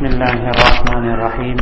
بسم الله الرحمن الرحيم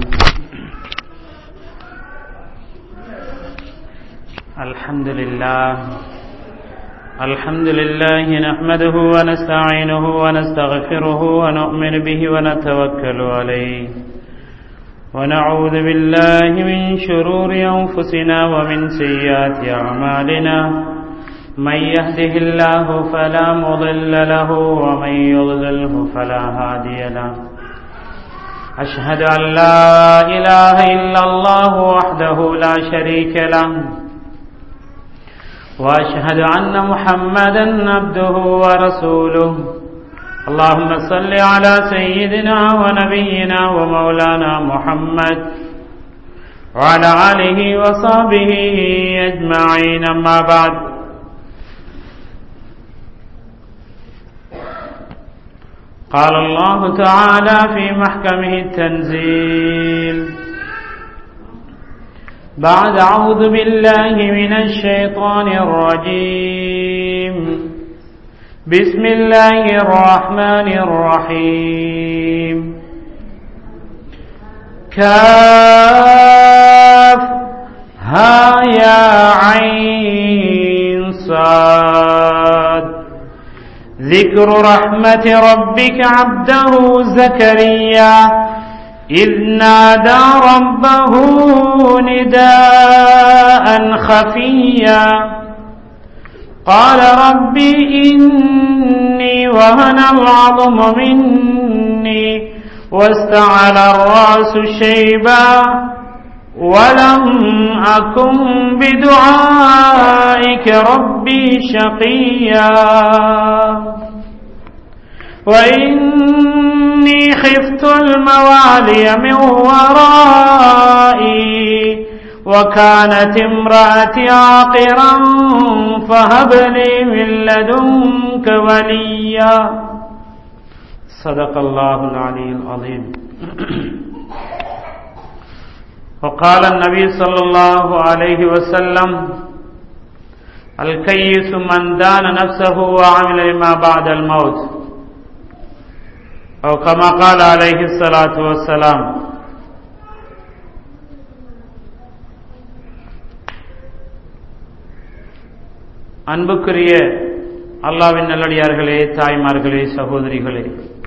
الحمد لله الحمد لله نحمده ونستعينه ونستغفره ونؤمن به ونتوكل عليه ونعوذ بالله من شرور أنفسنا ومن سيئات أعمالنا من يهده الله فلا مضل له ومن يضلله فلا هادي له أشهد أن لا إله إلا الله وحده لا شريك له وأشهد أن محمدا عبده ورسوله اللهم صل على سيدنا ونبينا ومولانا محمد وعلى آله وصحبه أجمعين أما بعد قال الله تعالى في محكمه التنزيل بعد أعوذ بالله من الشيطان الرجيم بسم الله الرحمن الرحيم كاف ها يا عين صاد ذكر رحمة ربك عبده زكريا إذ نادى ربه نداء خفيا قال رب إني وهن العظم مني واستعل الرأس شيبا ولم أكن بدعائك ربي شقيا وإني خفت الموالي من ورائي وكانت امرأتي عاقرا فهب لي من لدنك وليا صدق الله العلي العظيم وقال النبي صلى الله عليه وسلم الكيس من دان نفسه وعمل لما بعد الموت أو كما قال عليه الصلاة والسلام அன்புக்குரிய அல்லாவின் நல்லடியார்களே தாய்மார்களே சகோதரிகளே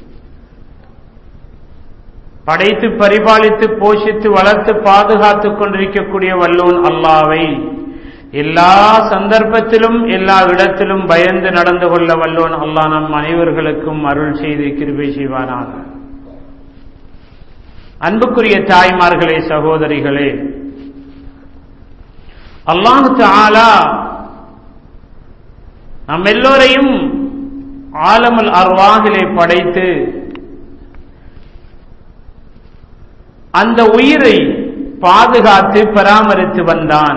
படைத்து பரிபாலித்து போஷித்து வளர்த்து பாதுகாத்துக் கொண்டிருக்கக்கூடிய வல்லோன் அல்லாவை எல்லா சந்தர்ப்பத்திலும் எல்லா இடத்திலும் பயந்து நடந்து கொள்ள வல்லோன் அல்லா நம் அனைவர்களுக்கும் அருள் செய்து கிருபை செய்வானாக அன்புக்குரிய தாய்மார்களே சகோதரிகளே அல்லாஹு ஆலா நம் எல்லோரையும் ஆலமுல் அர்வாகிலே படைத்து அந்த உயிரை பாதுகாத்து பராமரித்து வந்தான்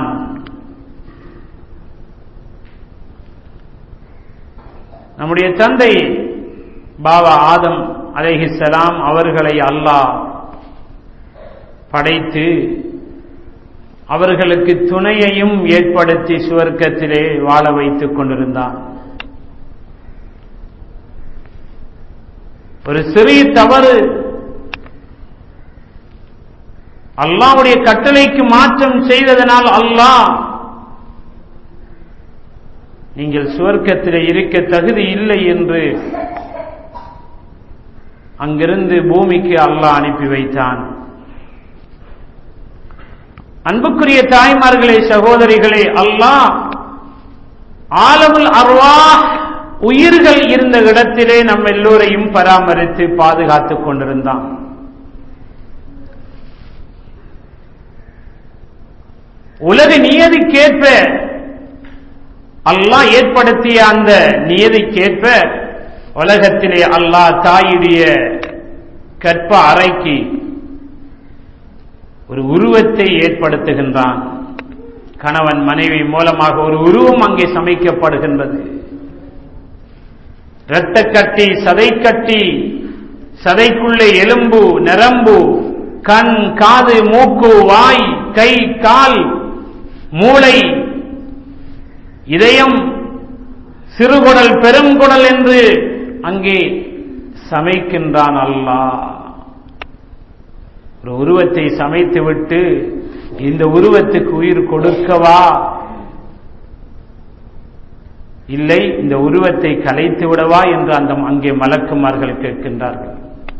நம்முடைய தந்தை பாபா ஆதம் அலைஹிசலாம் அவர்களை அல்லாஹ் படைத்து அவர்களுக்கு துணையையும் ஏற்படுத்தி சுவர்க்கத்திலே வாழ வைத்துக் கொண்டிருந்தான் ஒரு சிறிய தவறு அல்லாவுடைய கட்டளைக்கு மாற்றம் செய்ததனால் அல்லாஹ் நீங்கள் சுவர்க்கத்தில் இருக்க தகுதி இல்லை என்று அங்கிருந்து பூமிக்கு அல்லாஹ் அனுப்பி வைத்தான் அன்புக்குரிய தாய்மார்களே சகோதரிகளே அல்லாஹ் ஆலமுல் அர்வா உயிர்கள் இருந்த இடத்திலே நம் எல்லோரையும் பராமரித்து பாதுகாத்துக் கொண்டிருந்தான் உலக நியதிக்கேற்ப அல்லாஹ் ஏற்படுத்திய அந்த நியதிக்கேற்ப உலகத்திலே அல்லாஹ் தாயுடைய கற்ப அறைக்கு ஒரு உருவத்தை ஏற்படுத்துகின்றான் கணவன் மனைவி மூலமாக ஒரு உருவம் அங்கே சமைக்கப்படுகின்றது இரத்த கட்டி சதை கட்டி சதைக்குள்ளே எலும்பு நரம்பு கண் காது மூக்கு வாய் கை கால் மூளை இதயம் சிறுகுடல் பெருங்குடல் என்று அங்கே சமைக்கின்றான் அல்லாஹ் ஒரு உருவத்தை சமைத்து விட்டு இந்த உருவத்துக்கு உயிர் கொடுக்கவா இல்லை இந்த உருவத்தை கலைத்து விடவா என்று அந்த அங்கே மலக்குமார்கள் கேட்கின்றார்கள்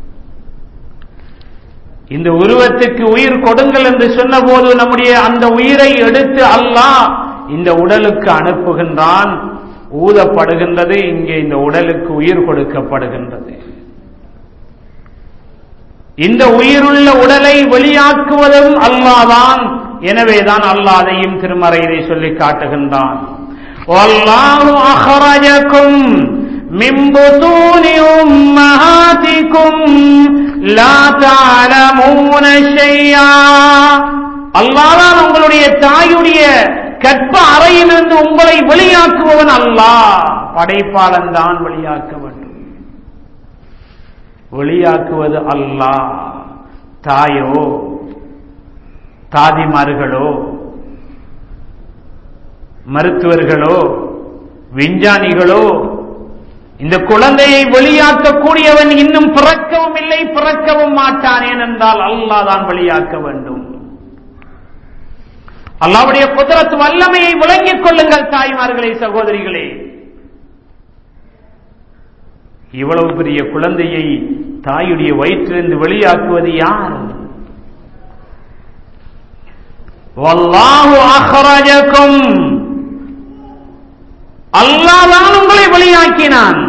இந்த உருவத்துக்கு உயிர் கொடுங்கள் என்று சொன்னபோது நம்முடைய அந்த உயிரை எடுத்து அல்லாஹ் இந்த உடலுக்கு அனுப்புகின்றான் ஊதப்படுகின்றது இங்கே இந்த உடலுக்கு உயிர் கொடுக்கப்படுகின்றது இந்த உயிருள்ள உடலை வெளியாக்குவதும் அல்லாதான் எனவேதான் அல்லாஹ் அதையும் திருமறையிலே சொல்லி காட்டுகின்றான் والله أخرجكم من بطون أمهاتكم لا تعلمون شيئا அல்லாதான் உங்களுடைய தாயுடைய கற்ப அறையிலிருந்து உங்களை வெளியாக்குபவன் அல்லாஹ் படைப்பாளன் தான் வெளியாக்க வேண்டும் வெளியாக்குவது அல்லாஹ் தாயோ தாதிமார்களோ மருத்துவர்களோ விஞ்ஞானிகளோ இந்த குழந்தையை வெளியாக்கக்கூடியவன் இன்னும் பிறக்கவும் இல்லை பிறக்கவும் மாட்டான் ஏனென்றால் அல்லாஹ் தான் வெளியாக்க வேண்டும் அல்லாவுடைய குதிரத்து வல்லமையை விளங்கிக் கொள்ளுங்கள் தாய்மார்களே சகோதரிகளே இவ்வளவு பெரிய குழந்தையை தாயுடைய வயிற்றிலிருந்து வெளியாக்குவது யார் வல்லாஹு அஹ்ரஜக்கும் அல்லாதான் உங்களை வெளியாக்கினான்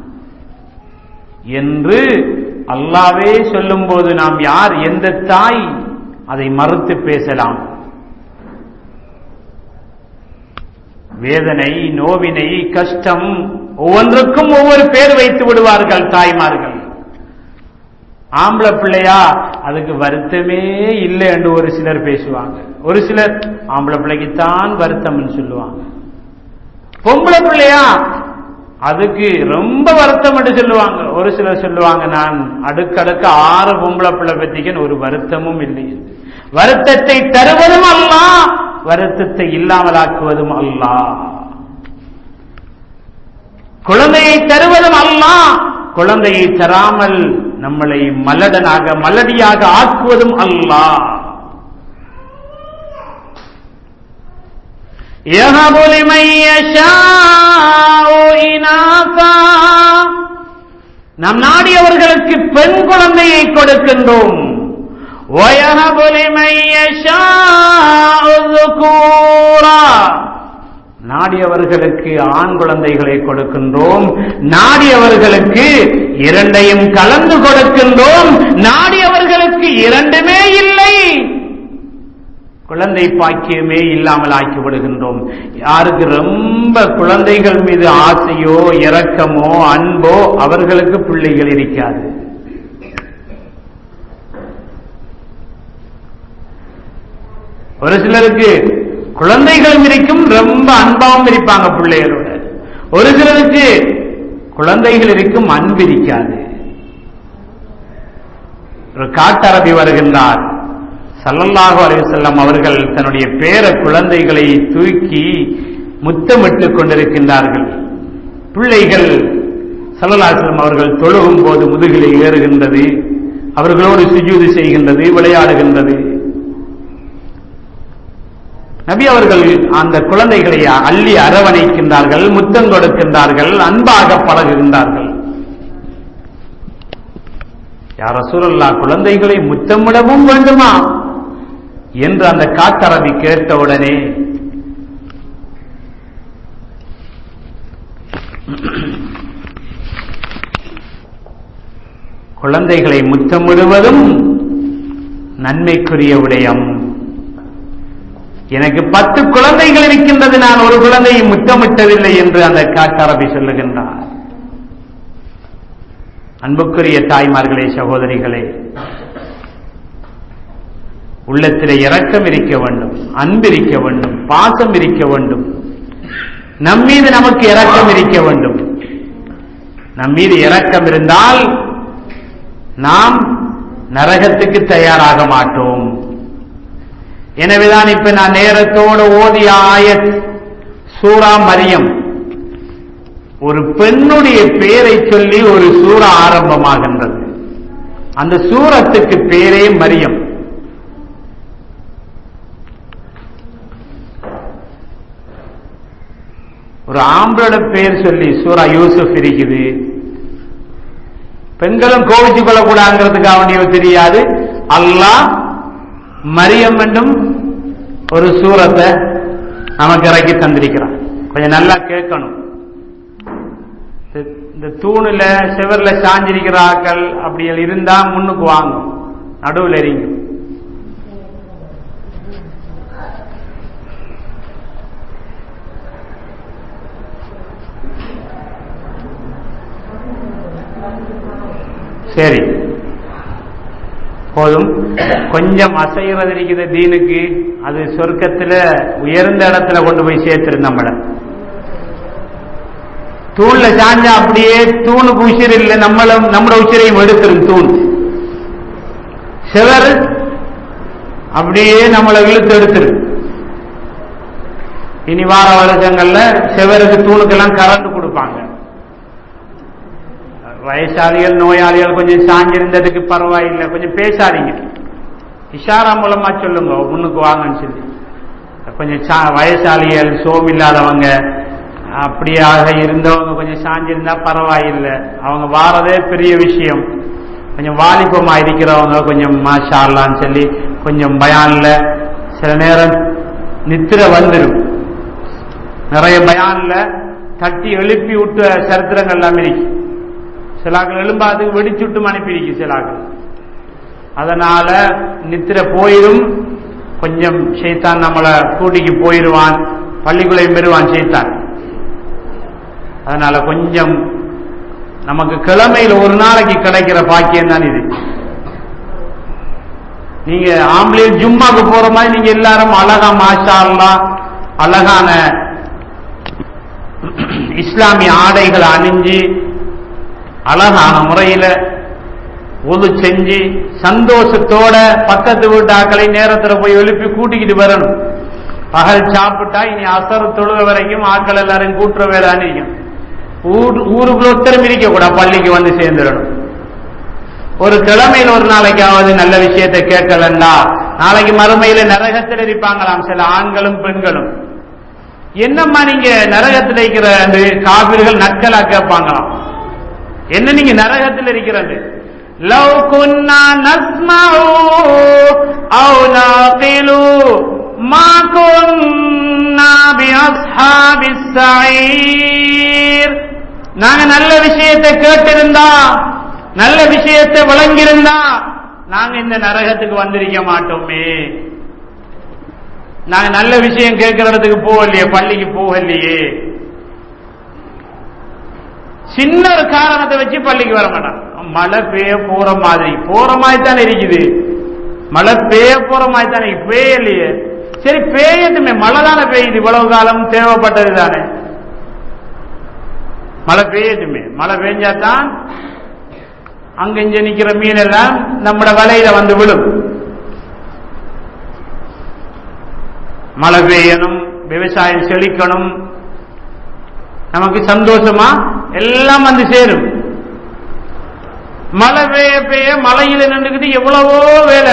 என்று அல்லாவே சொல்லும்போது நாம் யார் எந்த தாய் அதை மறுத்து பேசலாம் வேதனை நோவினை கஷ்டம் ஒவ்வொன்றுக்கும் ஒவ்வொரு பேர் வைத்து விடுவார்கள் தாய்மார்கள் ஆம்பளை பிள்ளையா அதுக்கு வருத்தமே இல்லை என்று ஒரு சிலர் பேசுவாங்க ஒரு சிலர் ஆம்பளை பிள்ளைக்குத்தான் வருத்தம்னு சொல்லுவாங்க பொம்பளை பிள்ளையா அதுக்கு ரொம்ப வருத்தம் என்று சொல்லுவாங்க ஒரு சிலர் சொல்லுவாங்க நான் அடுக்கடுக்க ஆறு பொம்பளை பிள்ளை பத்திக்கன்னு ஒரு வருத்தமும் இல்லை வருத்தத்தை தருவதும் அல்லா வருத்தத்தை இல்லாமலாக்குவதும் அல்லா குழந்தையை தருவதும் அல்லா குழந்தையை தராமல் நம்மளை மலடனாக மலடியாக ஆக்குவதும் அல்லாஹ் يهب لمن يشاء إناثا நம் நாடியவர்களுக்கு பெண் குழந்தையை கொடுக்கின்றோம் ويهب لمن يشاء ذكورا நாடியவர்களுக்கு ஆண் குழந்தைகளை கொடுக்கின்றோம் நாடியவர்களுக்கு இரண்டையும் கலந்து கொடுக்கின்றோம் நாடியவர்களுக்கு இரண்டுமே இல்லை குழந்தை பாக்கியமே இல்லாமல் ஆக்கி விடுகின்றோம் யாருக்கு ரொம்ப குழந்தைகள் மீது ஆசையோ இரக்கமோ அன்போ அவர்களுக்கு பிள்ளைகள் இருக்காது ஒரு சிலருக்கு குழந்தைகளும் இருக்கும் ரொம்ப அன்பாவும் இருப்பாங்க பிள்ளைகளோட ஒரு சிலருக்கு குழந்தைகள் இருக்கும் அன்பு இருக்காது ஒரு காட்டரபி வருகின்றார் சல்லல்லாஹு அலைவசல்லம் அவர்கள் தன்னுடைய பேர குழந்தைகளை தூக்கி முத்தமிட்டுக் கொண்டிருக்கின்றார்கள் பிள்ளைகள் சல்லல்லாஹம் அவர்கள் தொழுகும் போது முதுகிலே ஏறுகின்றது அவர்களோடு சுஜூது செய்கின்றது விளையாடுகின்றது நபி அவர்கள் அந்த குழந்தைகளை அள்ளி அரவணைக்கின்றார்கள் முத்தம் கொடுக்கின்றார்கள் அன்பாக பழகுகின்றார்கள் யார சூழல்லா குழந்தைகளை முத்தமிடவும் வேண்டுமா என்று அந்த காட்டரபி கேட்டவுடனே குழந்தைகளை முத்தமிடுவதும் நன்மைக்குரிய விடயம் எனக்கு பத்து குழந்தைகள் இருக்கின்றது நான் ஒரு குழந்தையை முத்தமிட்டதில்லை என்று அந்த காட்டரபி சொல்லுகின்றார் அன்புக்குரிய தாய்மார்களே சகோதரிகளே உள்ளத்திலே இரக்கம் இருக்க வேண்டும் அன்பு இருக்க வேண்டும் பாசம் இருக்க வேண்டும் நம் மீது நமக்கு இரக்கம் இருக்க வேண்டும் நம் மீது இரக்கம் இருந்தால் நாம் நரகத்துக்கு தயாராக மாட்டோம் எனவேதான் இப்ப நான் நேரத்தோடு ஓதிய ஆயத் சூரா மரியம் ஒரு பெண்ணுடைய பெயரை சொல்லி ஒரு சூறா ஆரம்பமாகின்றது அந்த சூரத்துக்கு பேரே மரியம் ஆம்பளோட பேர் சொல்லி சூரா யூசுப் இருக்குது பெண்களும் கோவிச்சு கொள்ளக்கூடாதுங்கிறதுக்கு அவனியோ தெரியாது அல்லாஹ் மரியம் என்றும் ஒரு சூரத்தை நமக்கு இறக்கி தந்திருக்கிறான் கொஞ்சம் நல்லா கேட்கணும் இந்த தூணுல செவர்ல சாஞ்சிருக்கிற ஆக்கள் அப்படி இருந்தா முன்னுக்கு வாங்கும் நடுவில் எரிங்க சரி போதும் கொஞ்சம் அசைகிறது இருக்குது தீனுக்கு அது சொர்க்கத்துல உயர்ந்த இடத்துல கொண்டு போய் சேர்த்துரு நம்மள தூண்ல சாஞ்சா அப்படியே தூணுக்கு உசிர் இல்லை நம்மளும் நம்மளோட உசிரையும் எடுத்துரும் தூண் சிவர் அப்படியே நம்மளை இழுத்து எடுத்துரு இனி வார வருஷங்கள்ல செவருக்கு தூணுக்கெல்லாம் கரண்ட் கொடுப்பாங்க வயசாளிகள் நோயாளிகள் கொஞ்சம் சாஞ்சிருந்ததுக்கு பரவாயில்லை கொஞ்சம் பேசாதீங்க இஷாரா மூலமா சொல்லுங்க முன்னுக்கு வாங்கன்னு சொல்லி கொஞ்சம் சா- வயசாளிகள் சோம் இல்லாதவங்க அப்படியாக இருந்தவங்க கொஞ்சம் சாஞ்சிருந்தா பரவாயில்லை அவங்க வாரதே பெரிய விஷயம் கொஞ்சம் வாலிபமா இருக்கிறவங்க கொஞ்சம் மாஷாலான்னு சொல்லி கொஞ்சம் பயான்ல சில நேரம் நித்திர வந்துடும் நிறைய பயான்ல தட்டி எழுப்பி விட்ட சரித்திரங்கள் எல்லாம் இருக்கு சிலாக்கள் எழும்பாதுக்கு வெடிச்சுட்டு அனுப்பியிருக்கு சிலாக்கள் அதனால நித்திர போயிரும் கொஞ்சம் ஷைத்தான் நம்மளை கூட்டிக்கு போயிடுவான் பள்ளிக்குள்ளையும் பெறுவான் ஷைத்தான் அதனால கொஞ்சம் நமக்கு கிழமையில் ஒரு நாளைக்கு கிடைக்கிற பாக்கியம் தான் இது நீங்க ஆம்பளையும் ஜும்மாக்கு போற மாதிரி நீங்க எல்லாரும் அழகா மாஷா அல்லாஹ் அழகான இஸ்லாமிய ஆடைகளை அணிஞ்சு அழகான முறையில ஒது செஞ்சு சந்தோஷத்தோட பக்கத்து வீட்டு ஆக்களை நேரத்துல போய் எழுப்பி கூட்டிக்கிட்டு வரணும் பகல் சாப்பிட்டா இனி அசர் தொழுக வரைக்கும் ஆக்கள் எல்லாரையும் கூட்டுற வேலைன்னு இருக்கும் ஊர் ஊருக்குள்ள ஒருத்தரும் இருக்க கூட பள்ளிக்கு வந்து சேர்ந்துடணும் ஒரு கிழமையில் ஒரு நாளைக்காவது நல்ல விஷயத்தை கேட்கலண்டா நாளைக்கு மறுமையில நரகத்தில் இருப்பாங்களாம் சில ஆண்களும் பெண்களும் என்னம்மா நீங்க நரகத்தில் இருக்கிற அந்த காவிர்கள் நக்கலா கேட்பாங்களாம் என்ன நீங்க நரகத்தில் இருக்கிறது لو كنا نسمع أو نعقل ما كنا بأصحاب السعير நாங்க நல்ல விஷயத்தை கேட்டிருந்தா நல்ல விஷயத்தை விளங்கியிருந்தா நாங்க இந்த நரகத்துக்கு வந்திருக்க மாட்டோமே நாங்க நல்ல விஷயம் கேட்கிற இடத்துக்கு போகலையே பள்ளிக்கு போகலையே சின்ன ஒரு காரணத்தை வச்சு பள்ளிக்கு வர மாட்டான் மழை பெய்ய போற மாதிரி போற மாதிரி தானே இருக்குது மழை பெய்ய போற மாதிரி தானே பெய்யலையே சரி பெய்யட்டுமே மழை தானே பெய்யுது இவ்வளவு காலம் தேவைப்பட்டது தானே மழை பெய்யட்டுமே மழை பெய்ஞ்சாதான் அங்க இங்க நிக்கிற மீன் எல்லாம் நம்மட வலையில வந்து விழும் மழை பெய்யணும் விவசாயம் செழிக்கணும் நமக்கு சந்தோஷமா எல்லாம் வந்து சேரும் மழை பெய்ய பெய்ய மலையில நின்றுக்கிட்டு எவ்வளவோ வேலை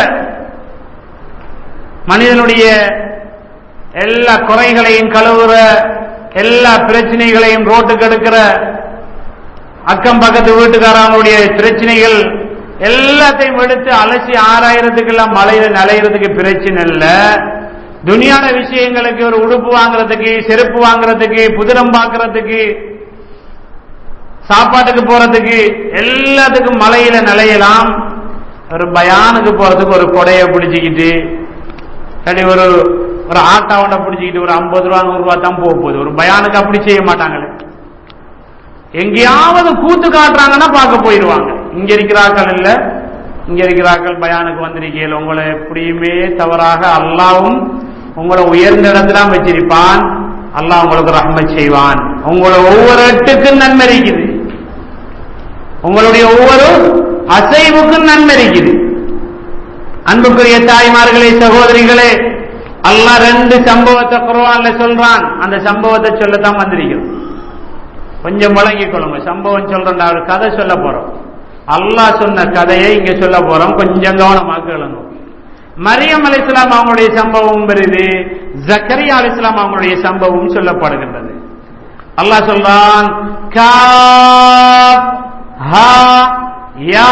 மனிதனுடைய எல்லா குறைகளையும் கழுவுற எல்லா பிரச்சனைகளையும் ரோட்டுக்கு எடுக்கிற அக்கம் பக்கத்து வீட்டுக்காரங்களுடைய பிரச்சனைகள் எல்லாத்தையும் எடுத்து அலசி ஆறாயிரத்துக்கெல்லாம் மலையில நலையிறதுக்கு பிரச்சனை இல்லை துனியான விஷயங்களுக்கு ஒரு உடுப்பு வாங்குறதுக்கு செருப்பு வாங்குறதுக்கு புதிரம் பார்க்கறதுக்கு சாப்பாட்டுக்கு போறதுக்கு எல்லாத்துக்கும் மலையில நிலையலாம் ஒரு பயானுக்கு போறதுக்கு ஒரு கொடையை பிடிச்சிக்கிட்டு இல்லாட்டி ஒரு ஒரு ஆட்டாவனை பிடிச்சிக்கிட்டு ஒரு ஐம்பது ரூபா நூறு ரூபா தான் போக போகுது ஒரு பயானுக்கு அப்படி செய்ய மாட்டாங்களே எங்கேயாவது கூத்து காட்டுறாங்கன்னா பார்க்க போயிடுவாங்க இங்க இருக்கிறார்கள் இல்ல இங்க இருக்கிறார்கள் பயானுக்கு வந்திருக்கீங்க உங்களை எப்படியுமே தவறாக அல்லாவும் உங்களை உயர்ந்த இடத்துல வச்சிருப்பான் அல்லாஹ் உங்களுக்கு ரஹ்மத் செய்வான் உங்களை ஒவ்வொரு எட்டுக்கும் நன்மை இருக்குது உங்களுடைய ஒவ்வொரு அசைவுக்கும் நன்மை இருக்குது அன்புக்குரிய தாய்மார்களே சகோதரிகளே அல்லாஹ் ரெண்டு சம்பவத்தை குர்ஆன்ல சொல்றான் அந்த சம்பவத்தை சொல்லத்தான் வந்திருக்கிறோம் கொஞ்சம் முழங்கிக் கொள்ளுங்க சம்பவம் சொல்றேன் ஒரு கதை சொல்ல போறோம் அல்லாஹ் சொன்ன கதையை இங்க சொல்ல போறோம் கொஞ்சம் கவனமா கேளுங்க மரியம் அலி இஸ்லாம் அவங்களுடைய சம்பவம் வருது ஜக்கரியா அலி இஸ்லாம் அவங்களுடைய சம்பவம் சொல்லப்படுகின்றது அல்லாஹ் சொல்றான் காஃப் ஹா யா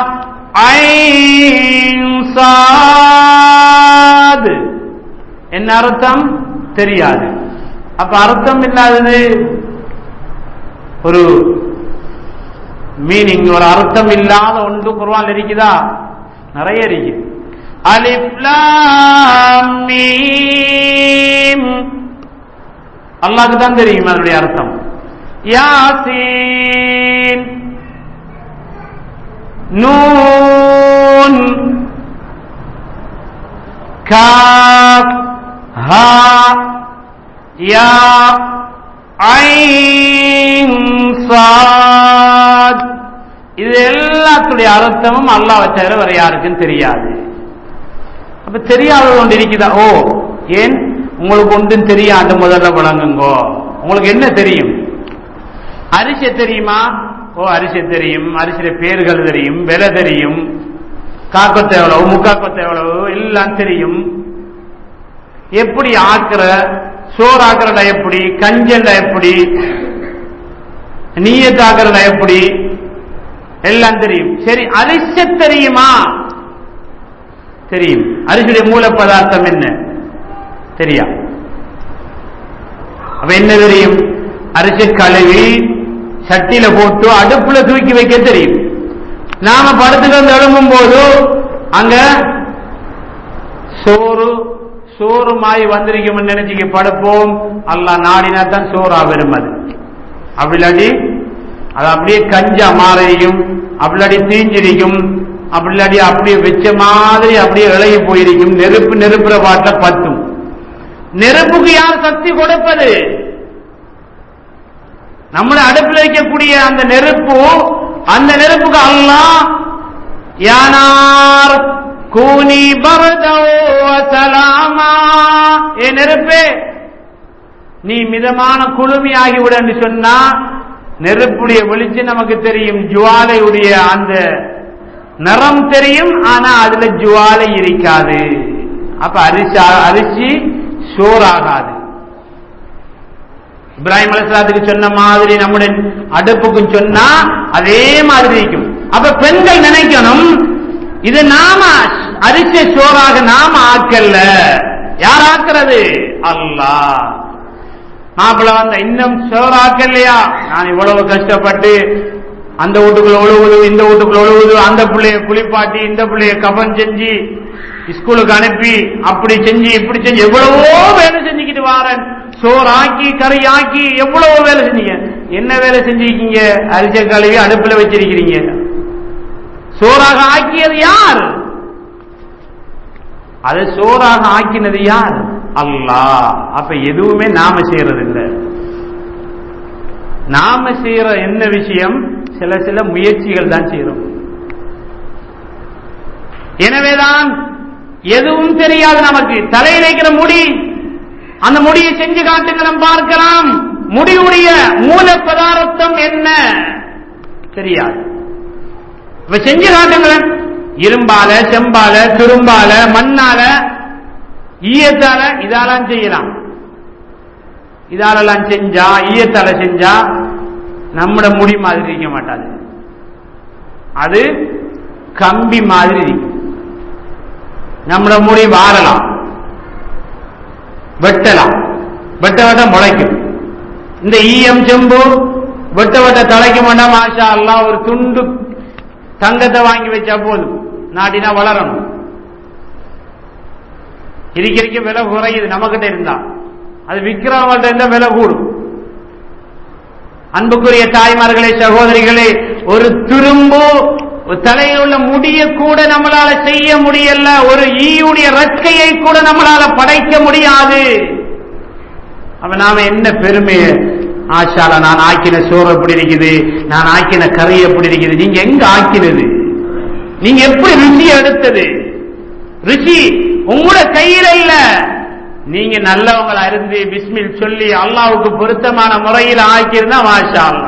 ஐன் சாத் என்ன அர்த்தம் தெரியாது அப்ப அர்த்தம் இல்லாதது ஒரு மீனிங் ஒரு அர்த்தம் இல்லாத ஒன்று குர்ஆன்ல இருக்குதா நிறைய இருக்கு அலிஃப் லாம் மீம் அல்லாஹ்க்கு தான் தெரியும் அதனுடைய அர்த்தம் யாசீன் நூன் காப் ஹா யா ஐன் சாத் இது எல்லாத்துடைய அர்த்தமும் அல்லாஹ்வை தவிர வேற யாருக்கும் தெரியாது அப்ப தெரியாதது ஒன்று இருக்குதா ஓ ஏன் உங்களுக்கு ஒன்றும் தெரியாது முதல்ல விளங்குங்கோ உங்களுக்கு என்ன தெரியும் அரிசி தெரியுமா ஓ அரிசி தெரியும் அரிசியில பேர்கள் தெரியும் விலை தெரியும் காக்கொத்தை எவ்வளவு முக்காக்கொத்தை எவ்வளவு எல்லாம் தெரியும் எப்படி ஆக்குற சோறு ஆக்குறத எப்படி கஞ்சல்ல எப்படி நீயத்தாக்குறத எப்படி எல்லாம் தெரியும் சரி அரிசி தெரியுமா தெரியும் அரிசியுடைய மூல பதார்த்தம் என்ன தெரியா அப்ப என்ன தெரியும் அரிசி கழுவி சட்டியில போட்டு அடுப்புல தூக்கி வைக்க தெரியும் நாம படத்துக்கு வந்து எழும்பும் போது அங்க சோறு சோறு மாய் வந்திருக்கும் நினைச்சுக்க படுப்போம் அல்ல நாடினா தான் சோறா வரும் அது அப்படி இல்லாட்டி அது அப்படியே கஞ்சா மாறியும் அப்படி இல்லாட்டி தீஞ்சிருக்கும் அப்படி இல்லாட்டி அப்படியே வச்ச மாதிரி அப்படியே இழகி போயிருக்கும் நெருப்பு நெருப்புற பாட்டில் பத்தும் நெருப்புக்கு யார் சக்தி கொடுப்பது நம்மள அடுப்பில் வைக்கக்கூடிய அந்த நெருப்பு அந்த நெருப்புக்கு அல்லாஹ் யானார் கூனி பரதோ சலாமா ஏ நெருப்பே நீ மிதமான குளுமை ஆகிவிட என்று சொன்னா நெருப்புடைய வெளிச்சம் நமக்கு தெரியும் ஜுவாலையுடைய அந்த நிறம் தெரியும் ஆனா அதுல ஜுவாலை இருக்காது அப்ப அரிசி அரிசி சோறாகாது இப்ராஹிம் அலிஸ்லாத்துக்கு சொன்ன மாதிரி நம்முடைய அடுப்புக்கும் சொன்னா அதே மாதிரி இருக்கும் அப்ப பெண்கள் நினைக்கணும் இது நாம அரிசி சோறாக நாம ஆக்கல்ல யார் ஆக்குறது அல்லாஹ் மாப்பிள்ள வந்த இன்னும் சோறாக்கல்லையா நான் இவ்வளவு கஷ்டப்பட்டு அந்த வீட்டுக்குள்ள ஒழுகுது இந்த வீட்டுக்குள்ள ஒழுகுது அந்த பிள்ளைய குளிப்பாட்டி இந்த பிள்ளைய கபன் செஞ்சு ஸ்கூலுக்கு அனுப்பி அப்படி செஞ்சு இப்படி செஞ்சு எவ்வளவோ வேலை செஞ்சுக்கிட்டு வாரன் சோறு ஆக்கி கறி ஆக்கி எவ்வளவோ வேலை செஞ்சீங்க என்ன வேலை செஞ்சிருக்கீங்க அரிச கழுவி அடுப்புல வச்சிருக்கிறீங்க சோறாக ஆக்கியது யார் அதை சோறாக ஆக்கினது யார் அல்லாஹ் அப்ப எதுவுமே நாம செய்யறது இல்லை நாம செய்யற என்ன விஷயம் சில சில முயற்சிகள் தான் செய்யறோம் எனவேதான் எதுவும் தெரியாது நமக்கு தலையில் வைக்கிற முடி அந்த முடியை செஞ்சு காட்டுகிறோம் பார்க்கலாம் முடியுடைய மூல பதார்த்தம் என்ன தெரியாது இப்ப செஞ்சு காட்டுங்களேன் இரும்பால செம்பால துரும்பால மண்ணால ஈயத்தால இதாலாம் செய்யலாம் இதாலெல்லாம் செஞ்சா ஈயத்தால செஞ்சா நம்மட முடி மாதிரி இருக்க மாட்டாது அது கம்பி மாதிரி இருக்கும் நம்மட முடி வாரலாம் வெட்டலாம் வெட்ட வெட்ட முளைக்கும் இந்த ஈயம் செம்பு வெட்ட வெட்ட தலைக்க மாட்டா மாஷா அல்லா ஒரு துண்டு தங்கத்தை வாங்கி வச்சா போதும் நாட்டினா வளரணும் இருக்க இருக்க விலை குறையுது நம்மகிட்ட இருந்தா அது விற்கிறவங்கள்ட்ட இருந்தா விலை கூடும் அன்புக்குரிய தாய்மார்களே சகோதரிகளே ஒரு துரும்பு தலையில் உள்ள முடிய கூட நம்மளால செய்ய முடியல ஒரு ஈயுடைய ரக்கையை கூட நம்மளால படைக்க முடியாது அப்ப நாம என்ன பெருமையை ஆஷால நான் ஆக்கின சோறு எப்படி இருக்குது நான் ஆக்கின கறி எப்படி இருக்குது நீங்க எங்க ஆக்கினது நீங்க எப்படி ருசி எடுத்தது ருசி உங்களோட கையில இல்ல நீங்க நல்லவங்களா இருந்து பிஸ்மில் சொல்லி அல்லாவுக்கு பொருத்தமான முறையில் ஆக்கியிருந்தா மாஷா அல்லா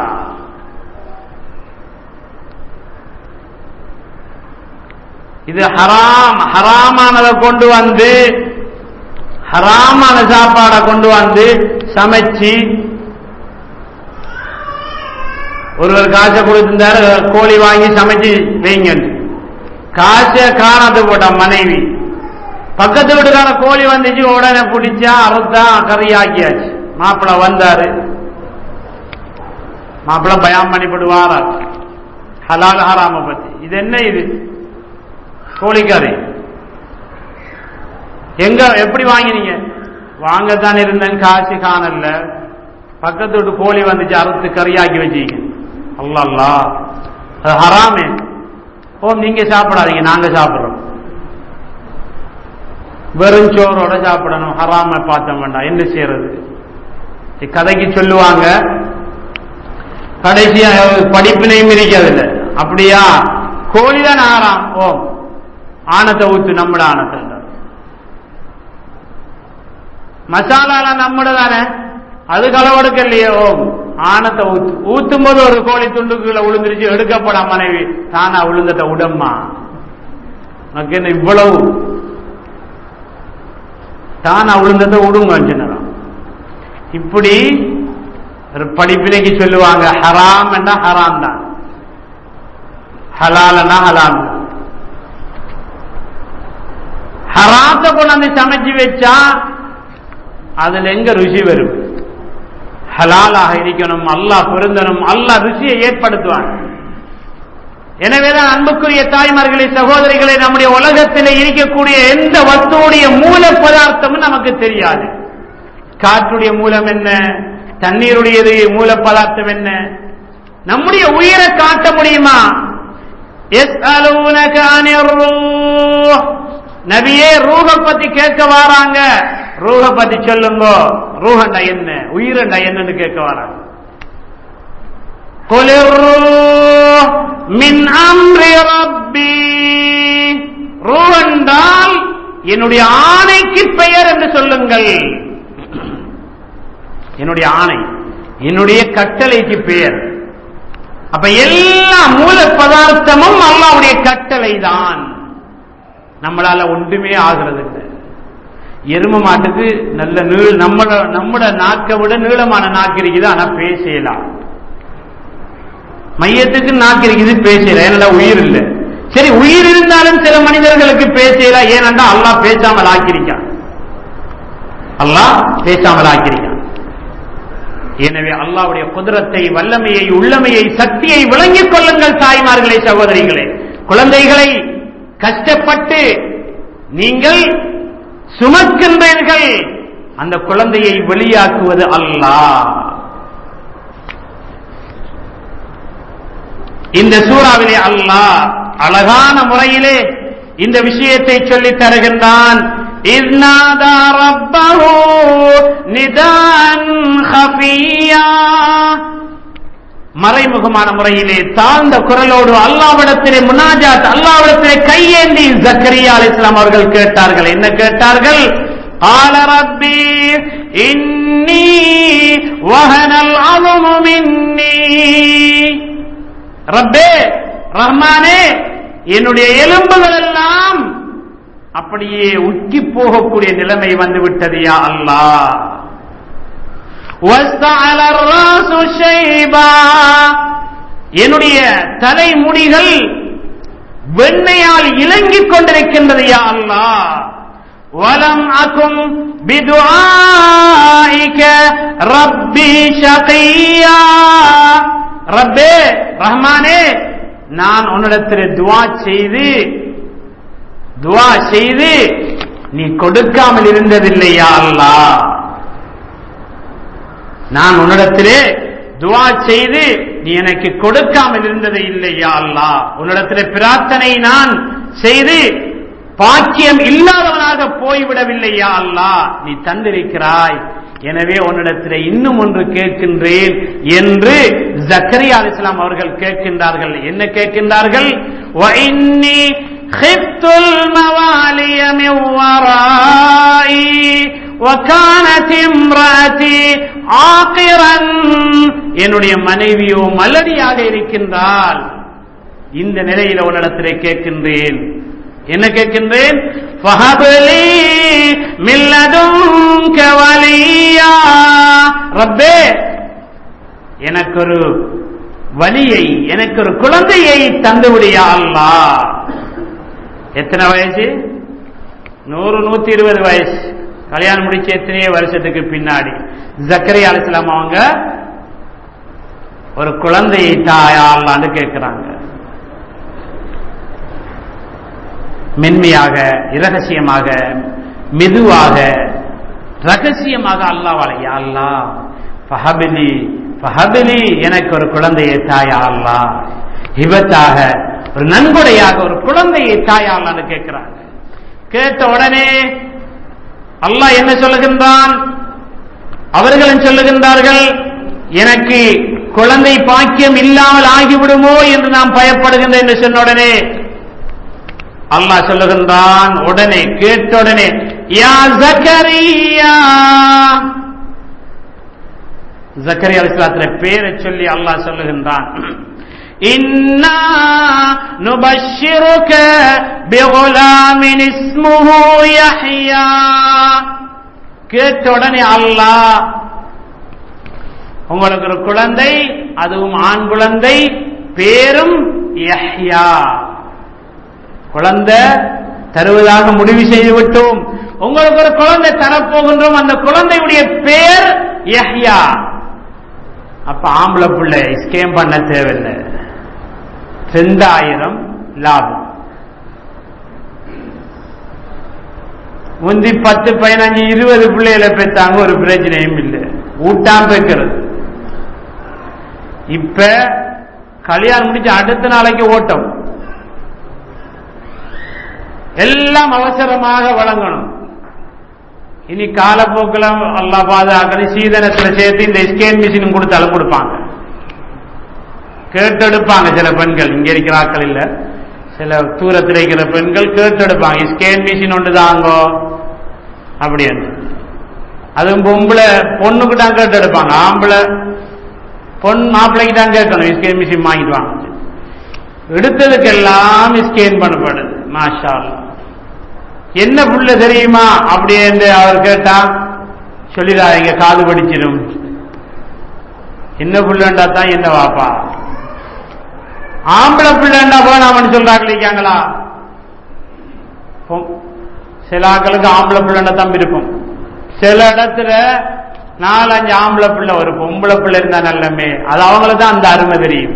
இது ஹராம் ஹராமானதை கொண்டு வந்து ஹராமான சாப்பாடை கொண்டு வந்து சமைச்சு ஒருவர் காசை கொடுத்திருந்தாரு கோழி வாங்கி சமைச்சு வைங்க காசை காணாது போட்ட மனைவி பக்கத்து வீட்டுக்கார கோழி வந்துச்சு உடனே பிடிச்சா அறுத்தா கறி ஆக்கியாச்சு மாப்பிள்ள வந்தாரு மாப்பிள்ள பயம் பண்ணிவிடுவாரா ஹலால் ஹராம பத்தி இது என்ன இது கோழிக்கறி எங்க எப்படி வாங்கினீங்க வாங்கத்தான் இருந்தேன் காசு காணல பக்கத்து வீட்டு கோழி வந்துச்சு அறுத்து கறியாக்கி வச்சீங்க அல்ல அல்லா அது ஹராமே ஓ நீங்க சாப்பிடாதீங்க நாங்க சாப்பிடுறோம் வெறும் சோறோட சாப்பிடணும் ஹராம பார்த்த வேண்டாம் என்ன செய்யறது கதைக்கு சொல்லுவாங்க கடைசியா படிப்பினையும் இருக்கிறது அப்படியா கோழி தான் ஆறாம் ஓ ஆனத்தை ஊத்து நம்மட ஆனத்தை மசாலால நம்மட தானே அது களவெடுக்க இல்லையே ஓ ஆனத்தை ஊத்து ஊத்தும் போது ஒரு கோழி துண்டுக்குள்ள விழுந்துருச்சு எடுக்கப்படா மனைவி தானா விழுந்தத உடம்மா உனக்கு என்ன இவ்வளவு தானா விழுந்ததை விடுங்க இப்படி ஒரு படிப்பினைக்கு சொல்லுவாங்க ஹராம் என்ன ஹராம் தான் ஹலாலனா ஹலாம் ஹராத்த கொண்டாந்து சமைச்சு வச்சா அதுல எங்க ருசி வரும் ஹலாலாக இருக்கணும் அல்லாஹ் பொருந்தணும் அல்லாஹ் ருசியை ஏற்படுத்துவாங்க எனவேதான் அன்புக்குரிய தாய்மார்களே சகோதரிகளை நம்முடைய உலகத்தில் இருக்கக்கூடிய எந்த வஸ்துவுடைய மூல பதார்த்தமும் நமக்கு தெரியாது காற்றுடைய மூலம் என்ன தண்ணீருடையது மூல பதார்த்தம் என்ன நம்முடைய உயிரை காட்ட முடியுமா நபியே ரூக பத்தி கேட்க வாராங்க ரூக பத்தி சொல்லுங்க ரூஹண்டா என்ன உயிரண்டா என்னன்னு கேட்க வராங்க மின் அம்ரி ரப்பி ரூஹண்டால் என்னுடைய ஆணைக்கு பெயர் என்று சொல்லுங்கள் என்னுடைய ஆணை என்னுடைய கட்டளைக்கு பெயர் அப்ப எல்லா மூல பதார்த்தமும் அல்லாவுடைய கட்டளை தான் நம்மளால ஒன்றுமே ஆகிறது இல்லை எரும மாட்டுக்கு நல்ல நீள் நம்மள நம்மட நாக்கை விட நீளமான நாக்கு இருக்குது ஆனா பேசலாம் மையத்துக்கு நாக்கு இருக்குது பேசல ஏன்னா உயிர் இல்லை சரி உயிர் இருந்தாலும் சில மனிதர்களுக்கு பேசலாம் ஏனென்றா அல்லாஹ் பேசாமல் ஆக்கியிருக்கான் அல்லாஹ் பேசாமல் ஆக்கியிருக்கான் எனவே அல்லாவுடைய குதிரத்தை வல்லமையை உள்ளமையை சக்தியை விளங்கிக் கொள்ளுங்கள் தாய்மார்களே சகோதரிகளே குழந்தைகளை கஷ்டப்பட்டு நீங்கள் சுமக்கின்றீர்கள் அந்த குழந்தையை வெளியாக்குவது அல்லாஹ் இந்த சூறாவிலே அல்லாஹ் அழகான முறையிலே இந்த விஷயத்தை சொல்லித் தருகின்றான் إذ نادى ربه نداء خفيا மறைமுகமான முறையிலே தாழ்ந்த குரலோடு அல்லாவிடத்திலே முனாஜாத் அல்லாவிடத்திலே கையேந்தி ஜக்கரியா அலிஸ்லாம் அவர்கள் கேட்டார்கள் என்ன கேட்டார்கள் قال ربي إني وهن العظم مني ரப்பே ரஹ்மானே என்னுடைய எலும்புகள் எல்லாம் அப்படியே உக்கி போகக்கூடிய நிலைமை வந்து விட்டது யா அல்லாஹ் وَاسْتَعَلَ الرَّاسُ شَيْبًا என்னுடைய தலைமுடிகள் வெண்மையால் இலங்கிக் கொண்டிருக்கின்றது யா அல்லாஹ் வலம் அகும் பிதுஆஇக ரப்பி ஷகியா ரப்பே ரஹ்மானே நான் உன்னிடத்தில் துவா செய்து துவா செய்து நீ கொடுக்காமல் இருந்ததில்லையா அல்லாஹ் நான் உன்னிடத்திலே துவா செய்து நீ எனக்கு கொடுக்காமல் இருந்தது இல்லையா அல்லா உன்னிடத்திலே பிரார்த்தனை நான் செய்து பாக்கியம் இல்லாதவனாக போய்விடவில்லையா அல்லா நீ தந்திருக்கிறாய் எனவே உன்னிடத்திலே இன்னும் ஒன்று கேட்கின்றேன் என்று ஜக்கரியா அலிஸ்லாம் அவர்கள் கேட்கின்றார்கள் என்ன கேட்கின்றார்கள் وَإِنِّي خِفْتُ الْمَوَالِيَ مِنْ وَرَائِي وَكَانَتِ امْرَأَتِي عَاقِرًا என்னுடைய மனைவியோ மலடியாக இருக்கின்றால் இந்த நிலையில உன்னிடத்திலே கேட்கின்றேன் என்ன கேட்கின்றேன் ஃபஹப்லி மின் லதுன்க வலியா ரப்பே எனக்கு ஒரு வலியை எனக்கு ஒரு குழந்தையை தந்துவிடியா அல்லா எத்தனை வயசு நூறு நூத்தி இருபது வயசு கல்யாணம் முடிச்சு எத்தனையோ வருஷத்துக்கு பின்னாடி ஜக்கரி அலிஸ்லாம் அவங்க ஒரு குழந்தையை தாயா அல்லான்னு கேட்கிறாங்க மென்மையாக இரகசியமாக மெதுவாக ரகசியமாக அல்லாவாலையா அல்லா ஃபஹபிலி ஃபஹபிலி எனக்கு ஒரு குழந்தையை தாயா அல்லா ஹிபத்தாக ஒரு நன்கொடையாக ஒரு குழந்தையை தாயா அல்லான்னு கேட்கிறாங்க கேட்ட உடனே அல்லாஹ் என்ன சொல்லுகின்றான் அவர்களும் சொல்லுகின்றார்கள் எனக்கு குழந்தை பாக்கியம் இல்லாமல் ஆகிவிடுமோ என்று நாம் பயப்படுகின்றேன் என்று சொன்ன உடனே அல்லாஹ் சொல்லுகின்றான் உடனே கேட்ட உடனே யா ஜக்கரியா ஜக்கரியா அலிஸ்லாத்துல பேரை சொல்லி அல்லாஹ் சொல்லுகின்றான் إنا نبشرك بغلام اسمه يحيى கேட்ட உடனே அல்லாஹ் உங்களுக்கு ஒரு குழந்தை அதுவும் ஆண் குழந்தை பேரும் யஹ்யா குழந்தை தருவதாக முடிவு செய்து விட்டோம் உங்களுக்கு ஒரு குழந்தை தரப்போகின்றோம் அந்த குழந்தையுடைய பேர் யஹ்யா அப்ப ஆம்பளை பிள்ளை ஸ்கேம் பண்ண தேவையில்லை ரெண்டாயிரம் லாபம் முந்தி பத்து பதினஞ்சு இருபது பிள்ளைகளை பெற்றாங்க ஒரு பிரச்சனையும் இல்லை ஊட்டாம் பெக்கிறது இப்ப கல்யாணம் முடிச்சு அடுத்த நாளைக்கு ஓட்டம் எல்லாம் அவசரமாக வழங்கணும் இனி காலப்போக்கில் அல்லா பாதுகாக்கணும் சீதனத்தில் சேர்த்து இந்த ஸ்கேன் மிஷினும் கொடுத்தாலும் கொடுப்பாங்க கேட்டெடுப்பாங்க சில பெண்கள் இங்க இருக்கிற ஆட்கள் இல்ல சில தூரத்தில் இருக்கிற பெண்கள் கேட்டெடுப்பாங்க ஸ்கேன் மிஷின் ஒன்று தாங்கோ அப்படின்னு அதுவும் பொம்பளை பொண்ணுக்கு தான் கேட்டெடுப்பாங்க ஆம்பளை பொன் மாப்பிள்ளைக்கு தான் கேட்கணும் ஸ்கேன் மிஷின் வாங்கிட்டு வாங்க எடுத்ததுக்கெல்லாம் ஸ்கேன் பண்ணப்படுது மாஷா அல்லாஹ். என்ன புள்ள தெரியுமா அப்படி என்று அவர் கேட்டா சொல்லிடாதீங்க காது படிச்சிடும் என்ன புள்ளண்டா தான் என்ன வாப்பா ஆம்பளை பிள்ளைண்டா வேணாமன்னு சொல்றாங்க இருக்காங்களா பொம்- சில ஆட்களுக்கு ஆம்பளை பிள்ளைண்டா தான் விருப்பம் சில இடத்துல நாலஞ்சு ஆம்பளை பிள்ளை ஒரு பொம்பளை பிள்ளை இருந்தா நல்லமே அது அவங்களுக்கு தான் அந்த அருமை தெரியும்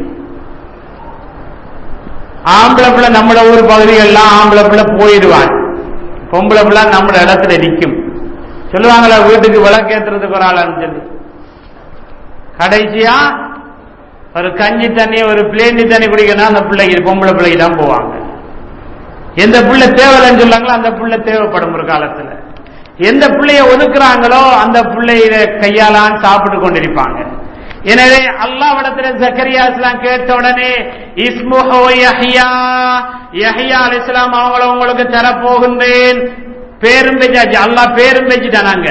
ஆம்பளை பிள்ளை நம்மள ஊர் பகுதிகள்லாம் ஆம்பளை பிள்ளை போயிடுவான் பொம்பளை பிள்ளை நம்ம இடத்துல நிற்கும் சொல்லுவாங்களா வீட்டுக்கு விளக்கேத்துறதுக்கு ஒரு ஆளான்னு சொல்லி கடைசியா ஒரு கஞ்சி தண்ணி ஒரு பிளேனி தண்ணி குடிக்கணும் அந்த பிள்ளைக்கு பொம்பளை பிள்ளைக்கு தான் போவாங்க எந்த பிள்ளை தேவையில்லைன்னு சொல்லாங்களோ அந்த பிள்ளை தேவைப்படும் ஒரு காலத்துல எந்த பிள்ளைய ஒதுக்குறாங்களோ அந்த பிள்ளைய கையாலான் சாப்பிட்டு கொண்டிருப்பாங்க எனவே அல்லாவிடத்துல ஜக்கரியா இஸ்லாம் கேட்ட உடனே இஸ்முஹோ யஹ்யா யஹ்யா அலைஹிஸ்ஸலாம் அவங்கள உங்களுக்கு தரப்போகின்றேன் பேரும் பெஞ்சாச்சு அல்லாஹ் பேரும் பெஞ்சிட்டானாங்க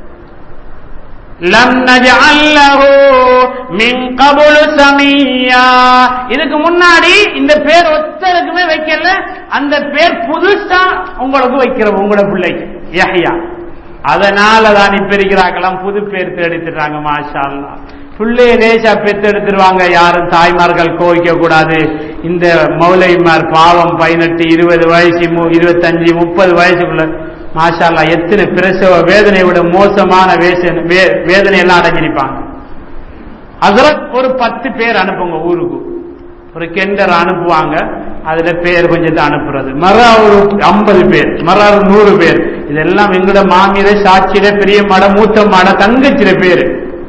லம் நஜஅல் லஹு மின் கபுலு சமியா இதுக்கு முன்னாடி இந்த பேர் ஒத்தருக்குமே வைக்கல அந்த பேர் புதுசா உங்களுக்கு வைக்கிறோம் உங்களோட பிள்ளைக்கு யஹ்யா அதனால தான் இப்ப இருக்கிறாங்களாம் புது பேர் தேடித்துறாங்க மாஷா அல்லாஹ் பிள்ளைய லேசா பெத்தெடுத்துருவாங்க யாரும் தாய்மார்கள் கோவிக்க கூடாது இந்த மௌலைமார் பாவம் பதினெட்டு இருபது வயசு மு- இருபத்தஞ்சு முப்பது வயசுக்குள்ள மாஷா அல்லாஹ் எத்தனை பிரசவ வேதனை விட மோசமான வேச- வே- வேதனை எல்லாம் அடைஞ்சிருப்பாங்க ஹசரத் ஒரு பத்து பேர் அனுப்புங்க ஊருக்கு ஒரு கெண்டர் அனுப்புவாங்க அதுல பேர் கொஞ்சத்தை அனுப்புறது மர ஒரு ஐம்பது பேர் மர ஒரு நூறு பேர் இதெல்லாம் எங்கட மாமியில சாட்சியில பெரிய மட மூத்த மட தங்கச்சில பேரு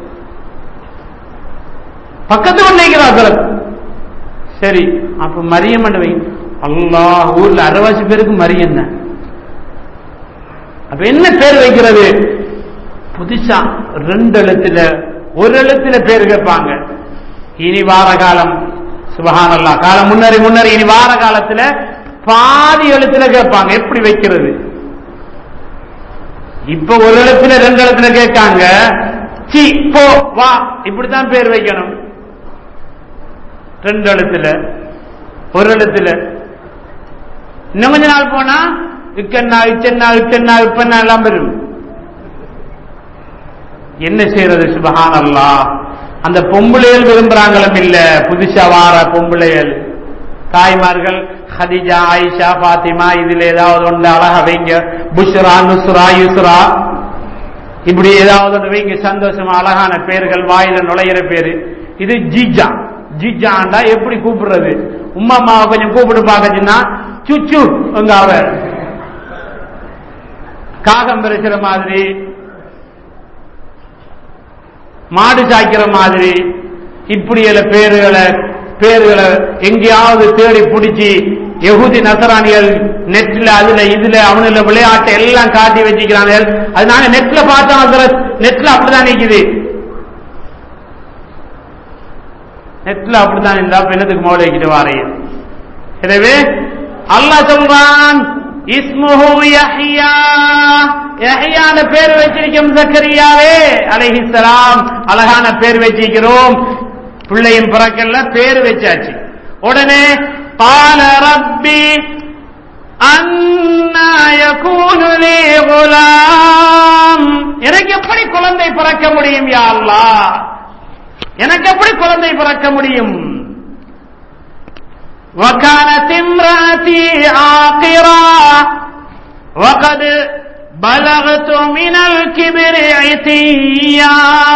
பக்கத்து பண்ணிக்கிறா ஹசரத் சரி அப்ப மரியம் வை அல்லாஹ் ஊர்ல அரைவாசி பேருக்கு மரியம் தான் அப்ப என்ன பேர் வைக்கிறது புதுசா ரெண்டு எழுத்துல ஒரு எழுத்துல பேர் கேட்பாங்க இனி வார காலம் சுபஹானல்லா காலம் முன்னறி முன்னறி இனி வார காலத்துல பாதி எழுத்துல கேட்பாங்க எப்படி வைக்கிறது இப்ப ஒரு எழுத்துல ரெண்டு எழுத்துல கேட்காங்க சி போ வா இப்படித்தான் பேர் வைக்கணும் ரெண்டு எழுத்துல ஒரு எழுத்துல இன்னும் கொஞ்ச நாள் போனா இக்கண்ணா இச்சன்னா இக்கண்ணா இப்பண்ணா எல்லாம் வரும் என்ன செய்யறது சுபஹான் அல்லாஹ் அந்த பொம்பளைகள் விரும்புறாங்களும் இல்ல புதுசா வார பொம்பளைகள் தாய்மார்கள் ஹதிஜா ஆயிஷா பாத்திமா இதுல ஏதாவது ஒன்று அழகா வைங்க புஷ்ரா நுஸ்ரா யுஸ்ரா இப்படி ஏதாவது ஒன்று வைங்க சந்தோஷமா அழகான பேர்கள் வாயில நுழையிற பேரு இது ஜிஜா ஜிஜாண்டா எப்படி கூப்பிடுறது உம்மா அம்மாவை கொஞ்சம் கூப்பிட்டு பார்க்கச்சுன்னா சுச்சு உங்க அவர் காகம் பெருக்கிற மாதிரி மாடு சாய்க்கிற மாதிரி இப்படி எல்லாம் பேருகளை பேருகளை எங்கேயாவது தேடி பிடிச்சி எகுதி நசராணிகள் நெட்ல அதுல இதுல அவனுல விளையாட்டை எல்லாம் காட்டி வச்சுக்கிறாங்க அதனால நெட்ல பார்த்தா அதுல நெட்ல அப்படிதான் நிக்குது நெட்ல அப்படித்தான் இருந்தா பெண்ணத்துக்கு மோளை வைக்கிட்டு வாரையும் எனவே அல்லாஹ் சொல்றான் இஸ்முஹு யஹ்யா யஹ்யான பேர் வச்சிருக்கும் ஜக்கரியாவே அலைஹிஸ்ஸலாம் அழகான பேர் வச்சிருக்கிறோம் பிள்ளையும் பிறக்கல பேர் வச்சாச்சு உடனே قال ربي அன்னா யகூனு லீ குலாம் எனக்கு எப்படி குழந்தை பிறக்க முடியும் யா அல்லாஹ் எனக்கு எப்படி குழந்தை பிறக்க முடியும் وكانت امرأتي عاقرا وقد بلغت من الكبر عتيا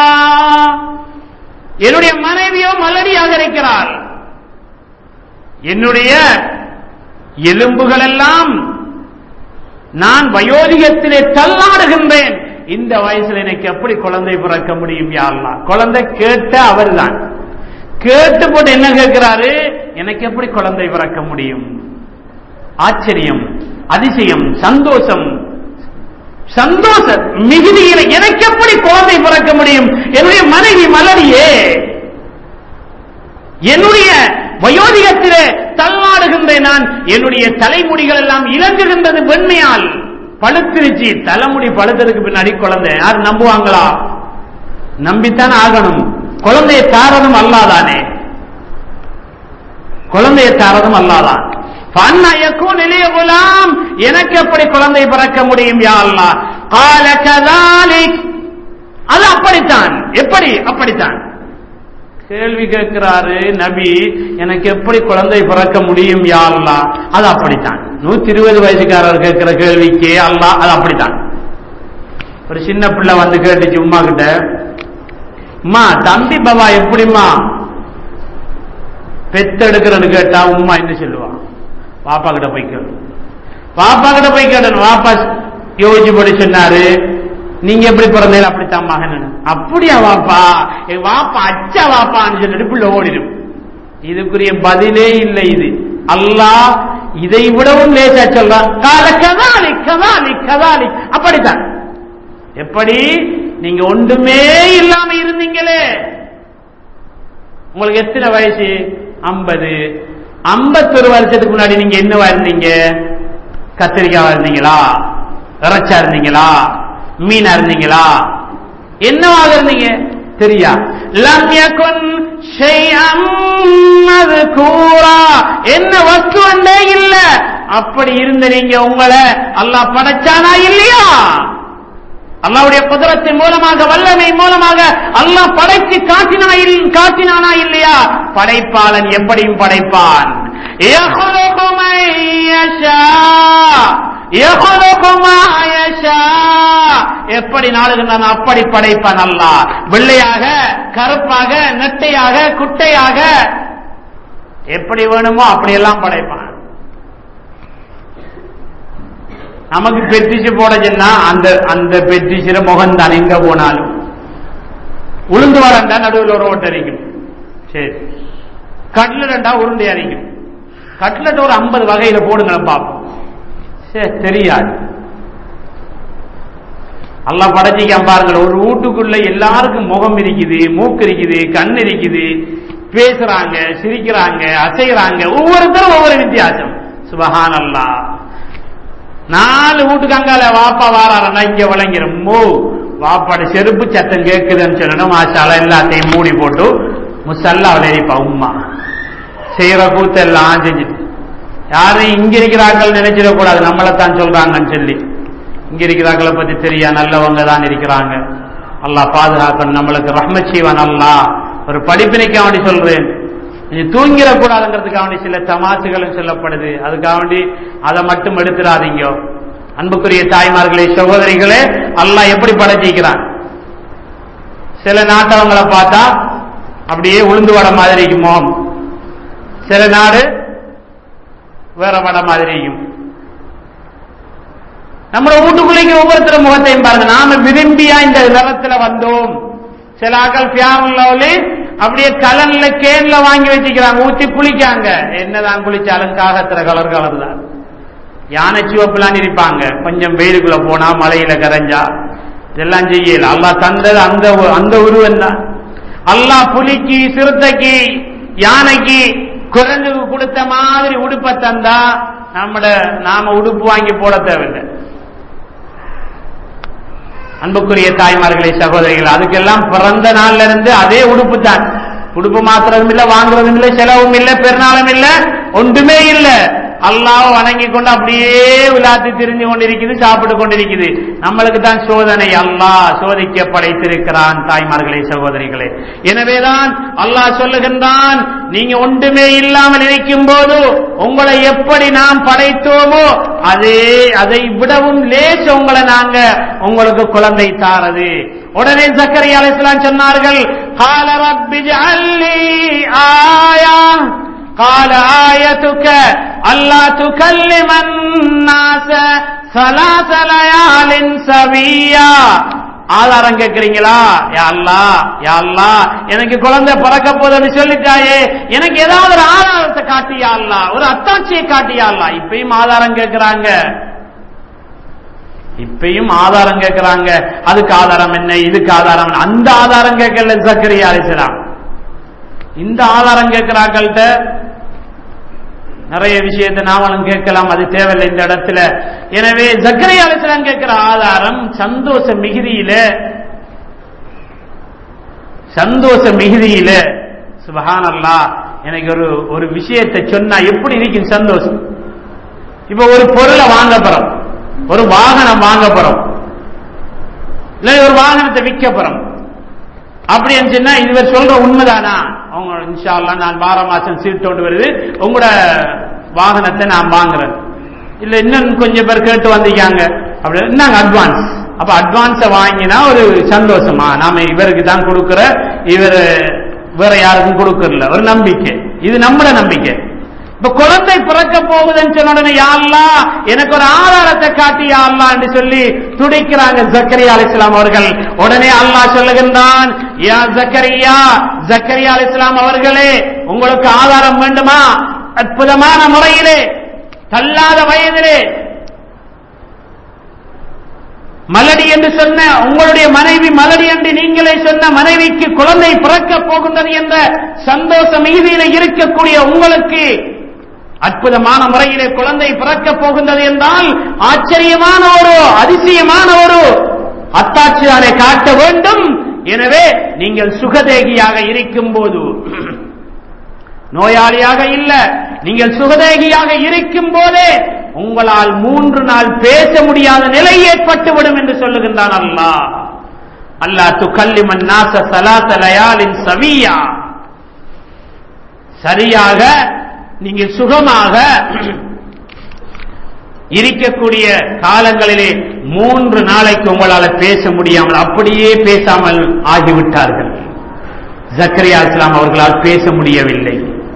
என்னுடைய மனைவியோ மலடியாக இருக்கிறாள் என்னுடைய எலும்புகள் எல்லாம் நான் வயோதிகத்திலே தள்ளாடுகின்றேன் இந்த வயசுல எனக்கு எப்படி குழந்தை பிறக்க முடியும் யாருலாம் குழந்தை கேட்ட அவர்தான் கேட்டு போட்டு என்ன கேட்கிறாரு எனக்கு எப்படி குழந்தை பிறக்க முடியும் ஆச்சரியம் அதிசயம் சந்தோஷம் சந்தோஷம் மிகுதியில எனக்கு எப்படி குழந்தை பிறக்க முடியும் என்னுடைய மனைவி மலரியே என்னுடைய வயோதிகத்திலே தள்ளாடுகின்றேன் நான் என்னுடைய தலைமுடிகள் எல்லாம் இலங்குகின்றது வெண்மையால் பழுத்திருச்சு தலைமுடி பழுத்ததுக்கு பின்னாடி குழந்தை யார் நம்புவாங்களா நம்பித்தான் ஆகணும் குழந்தையை தாரதும் அல்லாதானே குழந்தையை தாரதும் அல்லாதான் குலாம் எனக்கு எப்படி குழந்தை பிறக்க முடியும் யா அல்லா கால கதாலிக் அது அப்படித்தான் எப்படி அப்படித்தான் கேள்வி கேட்கிறாரு நபி எனக்கு எப்படி குழந்தை பிறக்க முடியும் யா அல்லா அது அப்படித்தான் நூத்தி இருபது வயசுக்காரர் கேட்கிற கேள்விக்கு அல்லா அது அப்படித்தான் ஒரு சின்ன பிள்ளை வந்து கேட்டுச்சு உமா கிட்ட அம்மா தம்பி பாபா எப்படிம்மா பெத்தெடுக்கிறன்னு கேட்டா உமா என்ன சொல்லுவான் பாப்பா கிட்ட போய் கேளு பாப்பா கிட்ட போய் கேட்டணும் வாப்பா யோசிச்சு படி சொன்னாரு நீங்க எப்படி பிறந்தீங்க அப்படித்தான் மகன் அப்படியா வாப்பா என் வாப்பா அச்சா வாப்பான்னு சொல்லிட்டு பிள்ளை ஓடிடும் இதுக்குரிய பதிலே இல்லை இது அல்லாஹ் இதை விடவும் லேசா சொல்றான் கால கதாலி கதாலி கதாலி அப்படித்தான் எப்படி நீங்க ஒன்றுமே இல்லாம இருந்தீங்களே உங்களுக்கு எத்தனை வயசு ஐம்பது ஐம்பத்தொரு வருஷத்துக்கு முன்னாடி நீங்க என்னவா இருந்தீங்க கத்திரிக்காவா இருந்தீங்களா இறைச்சா இருந்தீங்களா மீனா இருந்தீங்களா என்னவாக இருந்தீங்க தெரியா லம் யகுன் ஷைஅம் மذ்கூரா என்ன வஸ்து ஒன்றே இல்ல அப்படி இருந்த நீங்க உங்களை அல்லாஹ் படைச்சானா இல்லையா அல்லாவுடைய குதிரத்தின் மூலமாக வல்லமை மூலமாக அல்லாஹ் படைத்து காட்டினா காட்டினானா இல்லையா படைப்பாளன் எப்படியும் படைப்பான் يخلق من يشاء يخلق ما يشاء எப்படி நாளுகின்றான் அப்படி படைப்பான் அல்லாஹ் வெள்ளையாக கருப்பாக நெட்டையாக குட்டையாக எப்படி வேணுமோ அப்படியெல்லாம் படைப்பான் நமக்கு பெட்டிச்சு போட சொன்னா அந்த அந்த பெட்டிச்சிற முகம் தான் எங்க போனாலும் உளுந்து வரண்டா நடுவில் ஒரு ஓட்டை அரிக்கும் சரி கட்லெட்டா உருண்டை அரிக்கும் கட்லெட் ஒரு ஐம்பது வகையில போடுங்களேன் பார்ப்போம் சரி தெரியாது அல்லா படைச்சிக்காம பாருங்கள் ஒரு வீட்டுக்குள்ள எல்லாருக்கும் முகம் இருக்குது மூக்கு இருக்குது கண் இருக்குது பேசுறாங்க சிரிக்கிறாங்க அசைகிறாங்க ஒவ்வொருத்தரும் ஒவ்வொரு வித்தியாசம் சுபஹான் அல்லா நாலு வீட்டுக்கு அங்கால வாப்பா வாராரா இங்க விளங்கிடும் மோ வாப்பாடு செருப்பு சத்தம் கேட்குதுன்னு சொல்லணும் மாசால எல்லாத்தையும் மூடி போட்டு முசல்லாவில் எரிப்பா உம்மா செய்யற கூத்தெல்லாம் செஞ்சுட்டு யாரும் இங்க இருக்கிறார்கள் நினைச்சிடக்கூடாது நம்மளைத்தான் சொல்றாங்கன்னு சொல்லி இங்க இருக்கிறார்களை பத்தி தெரியா நல்லவங்க தான் இருக்கிறாங்க அல்லாஹ் பாதுகாக்கணும் நம்மளுக்கு ரஹ்மத் செய்வான் அல்லாஹ் ஒரு படிப்பினைக்காக வேண்டி சொல்றேன் நீ தூங்கிடக்கூடாதுங்கிறதுக்காக வேண்டி சில தமாசுகளும் சொல்லப்படுது அதுக்காக வேண்டி அதை மட்டும் எடுத்துடாதீங்க அன்புக்குரிய தாய்மார்களே சகோதரிகளே அல்லாஹ் எப்படி படைச்சிக்கிறான் சில நாட்டவங்களை பார்த்தா அப்படியே உளுந்து வட மாதிரி இருக்கும் முகம் சில நாடு வேற வட மாதிரி இருக்கும் நம்மளோட வீட்டுக்குள்ளேக்கு ஒவ்வொருத்தர் முகத்தையும் பாருங்க நாம விரும்பியா இந்த நிறத்துல வந்தோம் சில ஆக்கள் பியாமல்லி அப்படியே கலன்ல கேன்ல வாங்கி வச்சுக்கிறாங்க ஊத்தி குளிக்காங்க என்னதான் குளிச்சாலும் காகத்துல கலர் கலர் தான் யானை சிவப்புலாம் இருப்பாங்க கொஞ்சம் வெயிலுக்குள்ள போனா மலையில கரைஞ்சா இதெல்லாம் செய்யல அல்லாஹ் தந்தது அந்த அந்த உருவம் தான் அல்லாஹ் புலிக்கு சிறுத்தைக்கு யானைக்கு குரங்குக்கு கொடுத்த மாதிரி உடுப்பை தந்தா நம்மட நாம உடுப்பு வாங்கி போட தேவையில்லை அன்புக்குரிய தாய்மார்களே சகோதரிகள் அதுக்கெல்லாம் பிறந்த நாள்ல இருந்து அதே உடுப்பு தான் உடுப்பு மாத்திரதும் இல்ல வாங்குறதும் இல்ல செலவும் இல்ல பெருநாளும் இல்ல ஒன்றுமே இல்ல அல்லாஹ் வணங்கி கொண்டு அப்படியே விளாத்தி திரிஞ்சு கொண்டிருக்குது சாப்பிட்டு கொண்டிருக்குது நம்மளுக்கு தான் சோதனை அல்லாஹ் சோதிக்க படைத்திருக்கிறான் தாய்மார்களே சகோதரிகளே எனவேதான் அல்லாஹ் சொல்லுகின்றான் நீங்க ஒன்றுமே இல்லாமல் இருக்கும் போது உங்களை எப்படி நாம் படைத்தோமோ அதே அதை விடவும் லேச உங்களை நாங்க உங்களுக்கு குழந்தை தாரது உடனே சக்கரை அலிஸ்லாம் சொன்னார்கள் கால ரப்பி ஜஅல்லி ஆயா قال آيتك ألا تكلم الناس ثلاث ليال سويا ஆதாரம் கேட்கிறீங்களா யா அல்லா யா அல்லா எனக்கு குழந்தை பிறக்க போதுன்னு சொல்லிட்டாயே எனக்கு ஏதாவது ஒரு ஆதாரத்தை காட்டியா அல்லா ஒரு அத்தாட்சியை காட்டியா அல்லா இப்பயும் ஆதாரம் கேட்கிறாங்க இப்பயும் ஆதாரம் கேட்கிறாங்க அதுக்கு ஆதாரம் என்ன இதுக்கு ஆதாரம் என்ன அந்த ஆதாரம் கேட்கல சக்கரியா அலிசலாம் இந்த ஆதாரம் கேட்கிறாங்கள்ட்ட நிறைய விஷயத்தை நாமளும் கேட்கலாம் அது தேவையில்லை இந்த இடத்துல எனவே ஜக்கரை அலிஸ்லாம் கேட்கிற ஆதாரம் சந்தோஷ மிகுதியில சந்தோஷ மிகுதியில சுபஹான் அல்லா எனக்கு ஒரு ஒரு விஷயத்தை சொன்னா எப்படி இருக்கும் சந்தோஷம் இப்ப ஒரு பொருளை வாங்க போறோம் ஒரு வாகனம் வாங்க போறோம் இல்ல ஒரு வாகனத்தை விற்க போறோம் அப்படி சொன்னா இவர் சொல்ற உண்மைதானா அவங்க இன்ஷா அல்லா நான் வார மாசம் சீட்டோண்டு வருது உங்களோட வாகனத்தை நான் வாங்குறேன் இல்ல இன்னும் கொஞ்சம் பேர் கேட்டு வந்திருக்காங்க அப்படி நாங்க அட்வான்ஸ் அப்ப அட்வான்ஸ வாங்கினா ஒரு சந்தோஷமா நாம இவருக்கு தான் கொடுக்கிற இவர் வேற யாருக்கும் கொடுக்கறல ஒரு நம்பிக்கை இது நம்மட நம்பிக்கை இப்ப குழந்தை பிறக்க போகுதுன்னு சொன்ன உடனே யாழ்லா எனக்கு ஒரு ஆதாரத்தை காட்டி யாழ்லா என்று சொல்லி துடிக்கிறாங்க ஜக்கரியா அலிஸ்லாம் அவர்கள் உடனே அல்லாஹ் சொல்லுகின்றான் யா ஜக்கரியா ஜக்கரியா அலிஸ்லாம் அவர்களே உங்களுக்கு ஆதாரம் வேண்டுமா அற்புதமான முறையிலே தள்ளாத வயதிலே மலடி என்று சொன்ன உங்களுடைய மனைவி மலடி என்று நீங்களே சொன்ன மனைவிக்கு குழந்தை பிறக்க போகின்றது என்ற சந்தோஷ மிகுதியில இருக்கக்கூடிய உங்களுக்கு அற்புதமான முறையிலே குழந்தை பிறக்க போகின்றது என்றால் ஆச்சரியமான ஒரு அதிசயமான ஒரு அத்தாட்சியாரை காட்ட வேண்டும் எனவே நீங்கள் சுகதேகியாக இருக்கும் போது நோயாளியாக இல்ல நீங்கள் சுகதேகியாக இருக்கும் போதே உங்களால் மூன்று நாள் பேச முடியாத நிலை ஏற்பட்டுவிடும் என்று சொல்லுகின்றான் அல்லாஹ் அல்லாஹ் துக்கல்லிமன் நாச சலாச லயாலின் சவியா சரியாக நீங்கள் சுகமாக இருக்கக்கூடிய காலங்களிலே மூன்று நாளைக்கு உங்களால் பேச முடியாமல் அப்படியே பேசாமல் ஆகிவிட்டார்கள் ஜக்கரியா இஸ்லாம் அவர்களால் பேச முடியவில்லை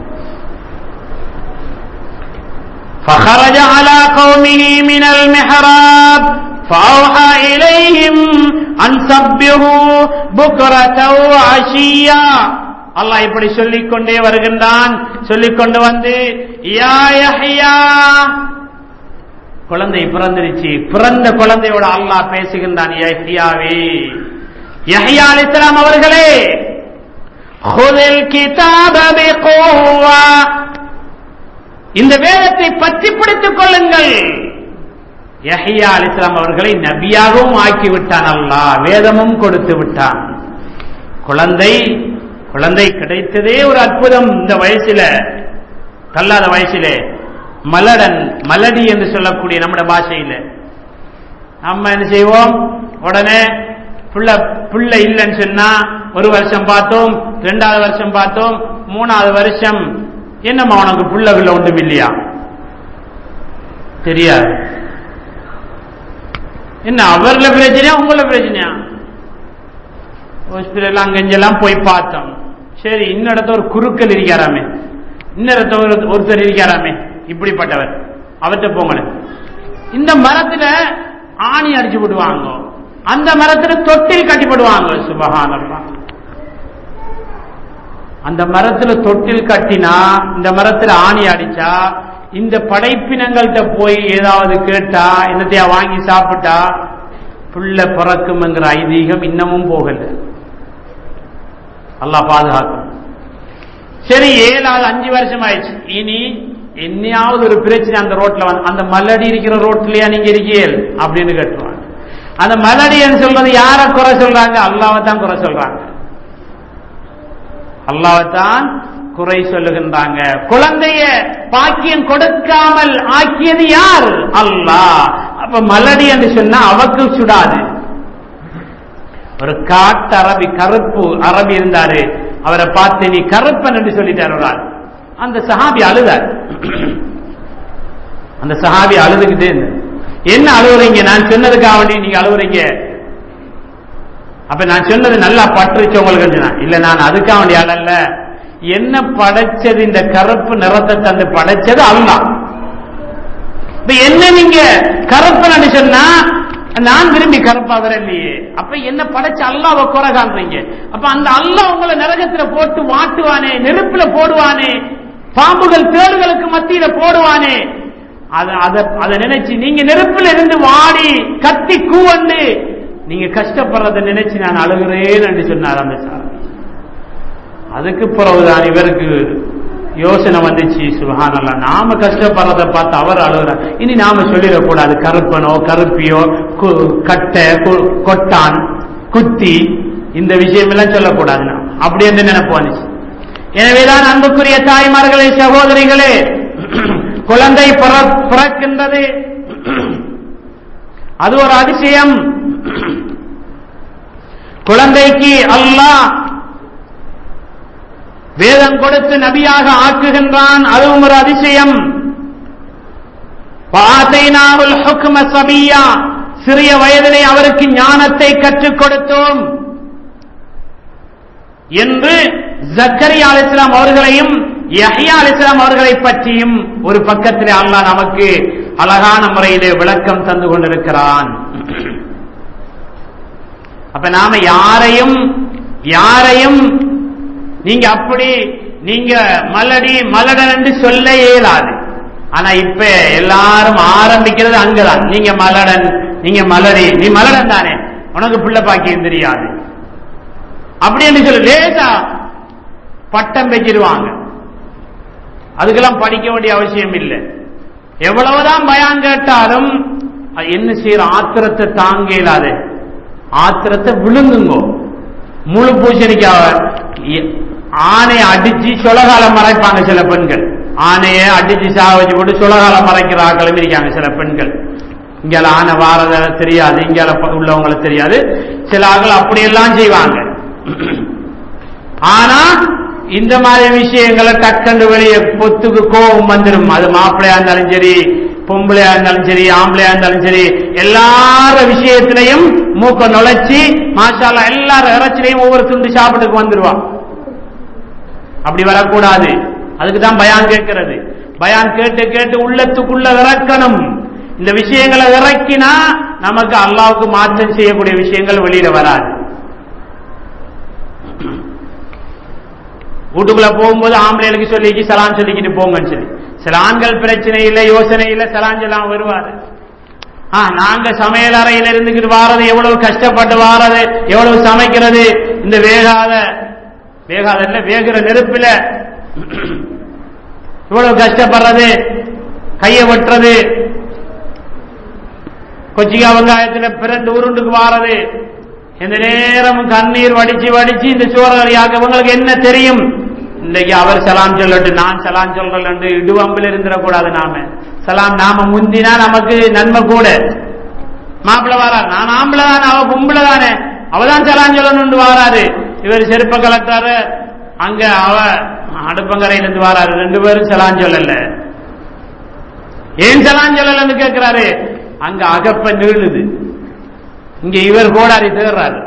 فخرج على قومه من المحراب فأوحى إليهم أن سبحوا بكرة وعشيا அல்லாஹ் இப்படி சொல்லிக் கொண்டே வருகின்றான் சொல்லிக் கொண்டு வந்து யா யஹ்யா குழந்தை பிறந்துருச்சு பிறந்த குழந்தையோட அல்லாஹ் பேசுகின்றான் யஹ்யாவே யஹ்யா அலிஸ்லாம் அவர்களே ஹுதில் கிதாப பிகுவா இந்த வேதத்தை பற்றி பிடித்துக் கொள்ளுங்கள் யஹியா அலிஸ்லாம் அவர்களை நபியாகவும் ஆக்கி விட்டான் அல்லாஹ் வேதமும் கொடுத்து விட்டான் குழந்தை குழந்தை கிடைத்ததே ஒரு அற்புதம் இந்த வயசுல கல்லாத வயசிலே மலடன் மலடி என்று சொல்லக்கூடிய நம்முடைய பாஷையில நம்ம என்ன செய்வோம் உடனே புள்ள புள்ள இல்லைன்னு சொன்னா ஒரு வருஷம் பார்த்தோம் ரெண்டாவது வருஷம் பார்த்தோம் மூணாவது வருஷம் என்னம்மா உனக்கு புள்ள வில்ல ஒன்றும் இல்லையா தெரியாது என்ன அவர்ல பிரச்சனையா உங்கள பிரச்சனையா ஹாஸ்பிட்டல் அங்கெஞ்செல்லாம் போய் பார்த்தோம் சரி இன்னிடத்த ஒரு குருக்கள் இருக்காராமே இன்னிடத்த ஒரு ஒருத்தர் இருக்காராமே இப்படிப்பட்டவர் அவர்கிட்ட போங்களேன் இந்த மரத்துல ஆணி அடிச்சு விடுவாங்க அந்த மரத்துல தொட்டில் கட்டி போடுவாங்க சுபகானல்லா அந்த மரத்துல தொட்டில் கட்டினா இந்த மரத்துல ஆணி அடிச்சா இந்த படைப்பினங்கள்கிட்ட போய் ஏதாவது கேட்டா என்னத்தையா வாங்கி சாப்பிட்டா புள்ள பிறக்கும்ங்கிற ஐதீகம் இன்னமும் போகல அல்லாஹ் பாதுகாக்கும் சரி ஏழாவது அஞ்சு வருஷம் ஆயிடுச்சு இனி என்னையாவது ஒரு பிரச்சனை அந்த ரோட்ல வந்து அந்த மல்லடி இருக்கிற ரோட்லயா நீங்க இருக்கீல் அப்படின்னு கேட்டுருவாங்க அந்த மலடின்னு சொல்றது யார குறை சொல்றாங்க அல்லாவை தான் குறை சொல்றாங்க அல்லாவைத்தான் குறை சொல்லுகின்றாங்க குழந்தைய பாக்கியம் கொடுக்காமல் ஆக்கியது யார் அல்லாஹ் அப்ப மலடி என்று சொன்னா அவக்கு சுடாது ஒரு காட்டு அரபி கருப்பு அரபி இருந்தாரு அவரை பார்த்து நீ கருப்பன் என்று சொல்லிட்டார் ஒரு ஆள் அந்த சஹாபி அழுதார் அந்த சஹாபி அழுதுகிட்டே இருந்தார். என்ன அழுவுறீங்க நான் சொன்னதுக்காக வேண்டி நீங்க அழுவுறீங்க அப்ப நான் சொன்னது நல்லா பற்றுச்சு உங்களுக்கு சொன்னேன். இல்ல நான் அதுக்காக வேண்டிய அழல்ல என்ன படைச்சது இந்த கருப்பு நிறத்தை தந்து படைச்சது அல்லாஹ் இப்ப என்ன நீங்க கருப்பு சொன்னா நான் விரும்பி கருப்பா வரலையே அப்ப என்ன படைச்ச அல்லாவை குறை காண்றீங்க அப்ப அந்த அல்லாஹ் உங்களை நரகத்துல போட்டு வாட்டுவானே நெருப்புல போடுவானே பாம்புகள் தேடுகளுக்கு மத்தியில போடுவானே அத அத அதை நினைச்சு நீங்க நெருப்புல இருந்து வாடி கத்தி கூவண்டு நீங்க கஷ்டப்படுறதை நினைச்சு நான் அழுகிறேன் என்று சொன்னார் அந்த சார் அதுக்கு பிறகுதான் இவருக்கு யோசனை வந்துச்சு சுபஹானல்லா நாம கஷ்டப்படுறத பார்த்து அவர் அழுகிறார் இனி நாம சொல்லிடக்கூடாது கருப்பனோ கருப்பியோ கு- கட்டை கு- கொட்டான் குத்தி இந்த விஷயம் எல்லாம் சொல்லக்கூடாது நாம் அப்படி என்று நினைப்பு வந்துச்சு எனவேதான் அன்புக்குரிய தாய்மார்களே சகோதரிகளே குழந்தை பிற- பிறக்கின்றது அது ஒரு அதிசயம் குழந்தைக்கு அல்லாஹ் வேதம் கொடுத்து நபியாக ஆக்குகின்றான் அதுவும் ஒரு அதிசயம் பாத்தைனாவுல் ஹுக்ம சபியா சிறிய வயதிலே அவருக்கு ஞானத்தை கற்றுக் கொடுத்தோம் என்று ஜக்கரியா அலிஸ்லாம் அவர்களையும் யஹ்யா அலிஸ்லாம் அவர்களை பற்றியும் ஒரு பக்கத்திலே அல்லாஹ் நமக்கு அழகான முறையிலே விளக்கம் தந்து கொண்டிருக்கிறான் அப்ப நாம யாரையும் யாரையும் நீங்க அப்படி நீங்க மலடி மலடன் என்று சொல்ல இயலாது ஆனா இப்ப எல்லாரும் ஆரம்பிக்கிறது அங்கதான் நீங்க மலடன் நீங்க மலடி நீ மலடன் தானே உனக்கு பிள்ளை பாக்கியம் தெரியாது அப்படி என்று சொல்லி லேசா பட்டம் பெற்றிருவாங்க அதுக்கெல்லாம் படிக்க வேண்டிய அவசியம் இல்லை எவ்வளவுதான் பயம் கேட்டாலும் அது என்ன செய்யற ஆத்திரத்தை தாங்க இயலாது ஆத்திரத்தை விழுங்குங்கோ முழு பூசணிக்காக இ- ஆணையை அடிச்சு சொலகாலம் மறைப்பாங்க சில பெண்கள் ஆணையை அடிச்சு சாக வச்சு போட்டு சொலகாலம் மறைக்கிற ஆட்களும் இருக்காங்க சில பெண்கள் இங்கால ஆனை வாரத தெரியாது இங்கால ப- உள்ளவங்களுக்கு தெரியாது சில ஆட்கள் அப்படியெல்லாம் செய்வாங்க ஆனா இந்த மாதிரி விஷயங்களை டக்குன்னு வெளியே பொத்துக்கு கோபம் வந்துடும் அது மாப்பிள்ளையா இருந்தாலும் சரி பொம்பளையா இருந்தாலும் சரி ஆம்பளையா இருந்தாலும் சரி எல்லார விஷயத்திலையும் மூக்க நுழைச்சி மாஷால்லா எல்லாரும் இறைச்சிலையும் ஒவ்வொரு துண்டு சாப்பிட்டுக்கு வந்துருவான் அப்படி வரக்கூடாது அதுக்கு தான் பயான் கேட்கிறது பயான் கேட்டு கேட்டு உள்ளத்துக்குள்ள இறக்கணும் இந்த விஷயங்களை இறக்கினா நமக்கு அல்லாவுக்கு மாற்றம் செய்யக்கூடிய விஷயங்கள் வெளியில வராது வீட்டுக்குள்ள போகும்போது ஆம்பளைகளுக்கு சொல்லிக்கு சலான் சொல்லிக்கிட்டு போங்கன்னு சொல்லி சில ஆண்கள் பிரச்சனை இல்லை யோசனை இல்லை சலான் சொல்லாம வருவாரு ஆ நாங்க சமையல் அறையில இருந்துக்கிட்டு வாரது எவ்வளவு கஷ்டப்பட்டு வாரது எவ்வளவு சமைக்கிறது இந்த வேகாத வேகாத இல்ல வேகிற நெருப்புல இவ்வளவு கஷ்டப்படுறது கையை வெட்டுறது கொச்சிக்கா வெங்காயத்துல பிரண்டு உருண்டுக்கு வாரது இந்த நேரமும் கண்ணீர் வடிச்சு வடிச்சு இந்த சோழர்கள் இவங்களுக்கு என்ன தெரியும் இன்னைக்கு அவர் சலாம் சொல்லட்டு நான் சலாம் சொல்றேன் இடுவம்பில் இருந்துடக்கூடாது நாம சலாம் நாம முந்தினா நமக்கு நன்மை கூட மாப்பிள்ள வாரா நான் ஆம்பளை தானே அவ பொம்பளை தானே அவதான் சலாம் சொல்லணும்னு வாராரு இவர் செருப்ப கலட்டாரு அங்க அவ அடுப்பங்கரையில இருந்து வராரு ரெண்டு பேரும் செலான் சொல்லல ஏன் செலான் சொல்லலன்னு கேட்கிறாரு அங்க அகப்ப நீளுது இங்க இவர் கோடாரி தேர்றாரு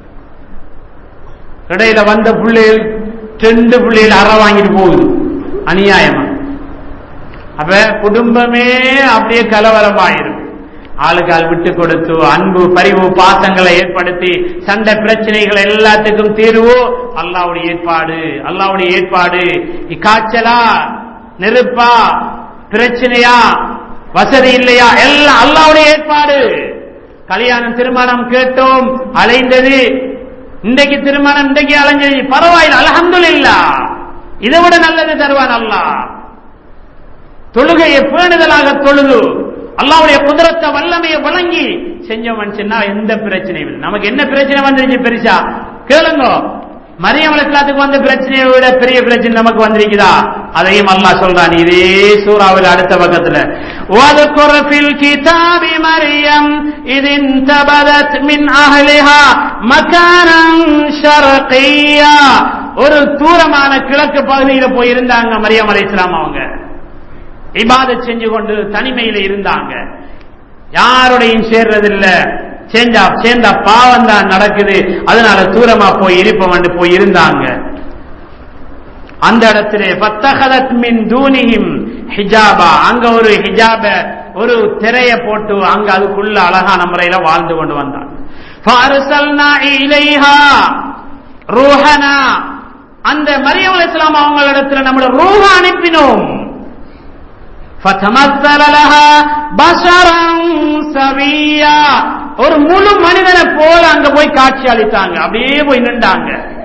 இடையில வந்த பிள்ளைகள் ரெண்டு பிள்ளைகள் அற வாங்கிட்டு போகுது அநியாயமா அப்ப குடும்பமே அப்படியே கலவரமாயிரும் ஆளுக்கு ஆள் விட்டு கொடுத்து அன்பு பரிவு பாசங்களை ஏற்படுத்தி சண்டை பிரச்சனைகள் எல்லாத்துக்கும் தீர்வு அல்லாவுடைய ஏற்பாடு அல்லாவுடைய ஏற்பாடு காய்ச்சலா நெருப்பா பிரச்சனையா வசதி இல்லையா எல்லாம் அல்லாவுடைய ஏற்பாடு கல்யாணம் திருமணம் கேட்டோம் அலைந்தது இன்றைக்கு திருமணம் இன்றைக்கு அலைஞ்சது பரவாயில்ல அலமதுல்லா இதை விட நல்லது தருவான் அல்லாஹ் தொழுகையை பேணுதலாக தொழுது அல்லாவுடைய குதிரத்தை வல்லமையை வழங்கி செஞ்சவன் சொன்னா எந்த பிரச்சனையும் இல்லை நமக்கு என்ன பிரச்சனை வந்துருச்சு பெருசா கேளுங்க மரியம் அலிஸ்லாத்துக்கு வந்த பிரச்சனையை விட பெரிய பிரச்சனை நமக்கு வந்திருக்குதா அதையும் அல்லாஹ் சொல்றான் இதே சூறாவில் அடுத்த பக்கத்துல وَاذْكُرْ فِي الْكِتَابِ مَرْيَمَ إِذِ انتبذت من أهلها مكانا شرقيا ஒரு தூரமான கிழக்கு பகுதியில போய் இருந்தாங்க மரியம் அலைஹிஸ்ஸலாம் அவங்க இபாதத் செஞ்சு கொண்டு தனிமையில இருந்தாங்க யாரோடையும் சேர்றதில்ல சேர்ந்தா சேர்ந்தா பாவம் தான் நடக்குது அதனால தூரமா போய் இருப்பவன் போய் இருந்தாங்க அந்த இடத்துல பத்தகதத் மின் தூனியும் ஹிஜாபா அங்க ஒரு ஹிஜாப ஒரு திரைய போட்டு அங்க அதுக்குள்ள அழகான முறையில வாழ்ந்து கொண்டு வந்தாங்க فارسلنا இலைஹா ரூஹனா அந்த மரியம் அலைஹிஸ்ஸலாம் அவங்களிடத்துல நம்மளோட ரூஹ அனுப்பினோம் فتمثل لها بشرا سويا ஒரு முழு மனிதனை போல அங்க போய் காட்சி அளித்தாங்க அப்படியே போய் நின்றாங்க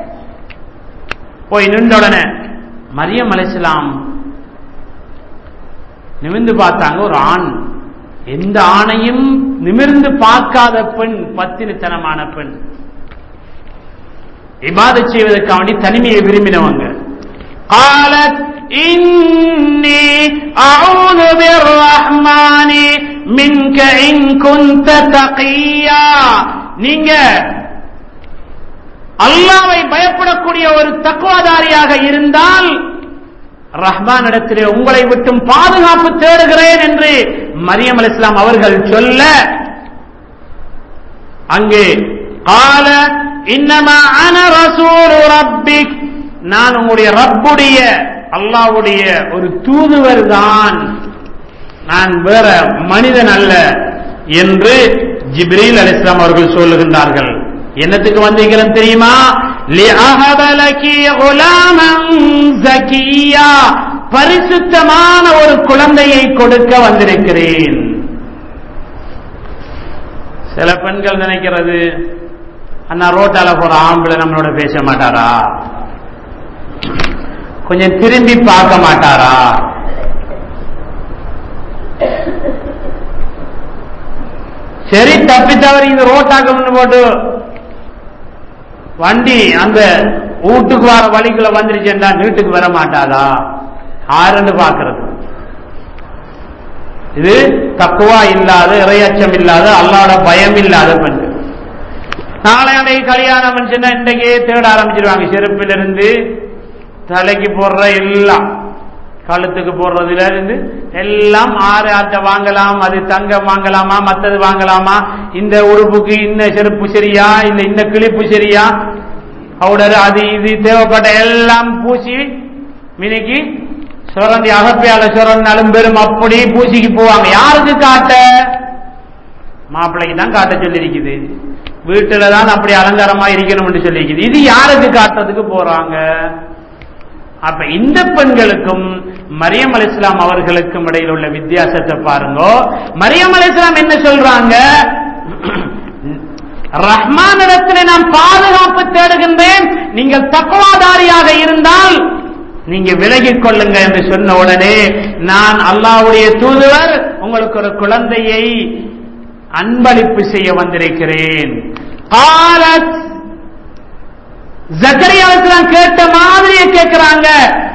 போய் நின்ற உடனே மரியம் அலிஸ்லாம் நிமிர்ந்து பார்த்தாங்க ஒரு ஆண் எந்த ஆணையும் நிமிர்ந்து பார்க்காத பெண் பத்தினித்தனமான பெண் இபாத செய்வதற்காக வேண்டி தனிமையை விரும்பினவங்க قالت إني أعوذ بالرحمن منك إن كنت تقيا நீங்க அல்லாவை பயப்படக்கூடிய ஒரு தக்குவாதாரியாக இருந்தால் ரஹ்மான் இடத்திலே உங்களை விட்டும் பாதுகாப்பு தேடுகிறேன் என்று மரியம் அலி இஸ்லாம் அவர்கள் சொல்ல அங்கே கால இன்னமா அன ரசூல் ரப்பிக் நான் உங்களுடைய ரப்புடைய அல்லாவுடைய ஒரு தூதுவர் தான் நான் வேற மனிதன் அல்ல என்று ஜிப்ரீல் அலிஸ்லாம் அவர்கள் சொல்லுகின்றார்கள் என்னத்துக்கு வந்தீங்கன்னு தெரியுமா பரிசுத்தமான ஒரு குழந்தையை கொடுக்க வந்திருக்கிறேன் சில பெண்கள் நினைக்கிறது அண்ணா ரோட்டால போற ஆம்பளை நம்மளோட பேச மாட்டாரா கொஞ்சம் திரும்பி பார்க்க மாட்டாரா சரி தப்பி தவறி இது ரோட்டாக்கம்னு போட்டு வண்டி அந்த வீட்டுக்கு வர வழிக்குள்ள வந்துருச்சுன்னா வீட்டுக்கு வர மாட்டாதா ஆறுன்னு பாக்குறது இது தக்குவா இல்லாத இறையச்சம் இல்லாத அல்லாட பயம் இல்லாத பெண்கள் நாளை அன்னைக்கு கல்யாணம் சொன்னா இன்றைக்கே தேட ஆரம்பிச்சிருவாங்க செருப்பிலிருந்து தலைக்கு போடுற எல்லாம் கழுத்துக்கு போடுறதுல இருந்து எல்லாம் ஆறு ஆட்டை வாங்கலாம் அது தங்கம் வாங்கலாமா மத்தது வாங்கலாமா இந்த உடுப்புக்கு இந்த செருப்பு சரியா இல்ல இந்த கிளிப்பு சரியா பவுடர் அது இது தேவைப்பட்ட எல்லாம் பூசி மினிக்கு சுரண்டி அகப்பையால சுரண்டாலும் பெரும் அப்படி பூசிக்கு போவாங்க யாருக்கு காட்ட மாப்பிள்ளைக்கு தான் காட்ட சொல்லியிருக்குது வீட்டுல தான் அப்படி அலங்காரமா இருக்கணும்னு சொல்லியிருக்குது இது யாருக்கு காட்டுறதுக்கு போறாங்க அப்ப இந்த பெண்களுக்கும் மரியம் அலி இஸ்லாம் அவர்களுக்கும் இடையில் உள்ள வித்தியாசத்தை பாருங்க மரியம் அலி இஸ்லாம் என்ன சொல்றாங்க ரஹ்மானிடத்தில் நான் பாதுகாப்பு தேடுகின்றேன் நீங்கள் தக்குவாதாரியாக இருந்தால் நீங்க விலகிக் கொள்ளுங்க என்று சொன்ன உடனே நான் அல்லாவுடைய தூதுவர் உங்களுக்கு ஒரு குழந்தையை அன்பளிப்பு செய்ய வந்திருக்கிறேன் காலத் ஜக்கரியாவுக்கு கேட்ட மாதிரியே கேட்கிறாங்க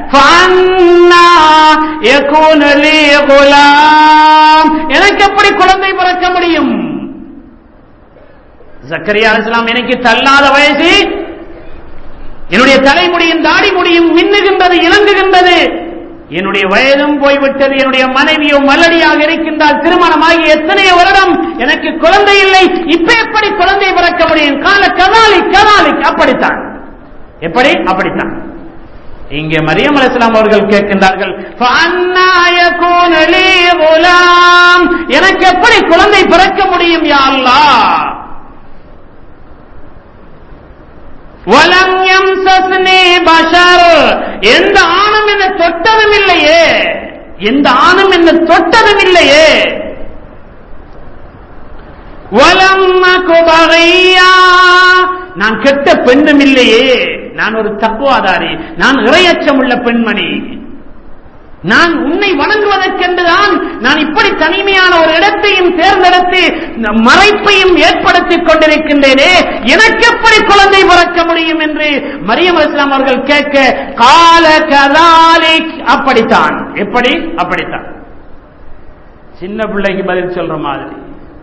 எனக்கு எப்படி குழந்தை பிறக்க முடியும் ஜக்கரியா அலிஸ்லாம் எனக்கு தள்ளாத வயசு என்னுடைய தலைமுடியும் தாடி முடியும் மின்னுகின்றது இலங்குகின்றது என்னுடைய வயதும் போய்விட்டது என்னுடைய மனைவியோ மலடியாக இருக்கின்றால் திருமணமாகி எத்தனையோ வருடம் எனக்கு குழந்தை இல்லை இப்ப எப்படி குழந்தை பிறக்க முடியும் கால கதாலி கதாலி அப்படித்தான் எப்படி அப்படித்தான் இங்கே மரியம் அலிஸ்லாம் அவர்கள் கேட்கின்றார்கள் "ஃபஅன்னா யகூனு லீ குலாம்?" எனக்கு எப்படி குழந்தை பிறக்க முடியும் யா அல்லாஹ் வலம் யம்சஸ்னி பஷர் எந்த ஆணும் என்ன தொட்டதும் இல்லையே எந்த ஆணும் என்ன தொட்டதும் இல்லையே வலம் அகு பகியா நான் கெட்ட பெண்ணும் இல்லையே நான் ஒரு தப்புவாதாரி நான் இரையச்சம் உள்ள பெண்மணி நான் உன்னை வணங்குவதற்கென்றுதான் நான் இப்படி தனிமையான ஒரு இடத்தையும் தேர்ந்தெடுத்து மறைப்பையும் ஏற்படுத்திக் கொண்டிருக்கின்றேனே எனக்கு எப்படி குழந்தை பிறக்க முடியும் என்று மரியம் அலிஸ்லாம் அவர்கள் கேட்க கால கதாலிக் அப்படித்தான் எப்படி அப்படித்தான் சின்ன பிள்ளைக்கு பதில் சொல்ற மாதிரி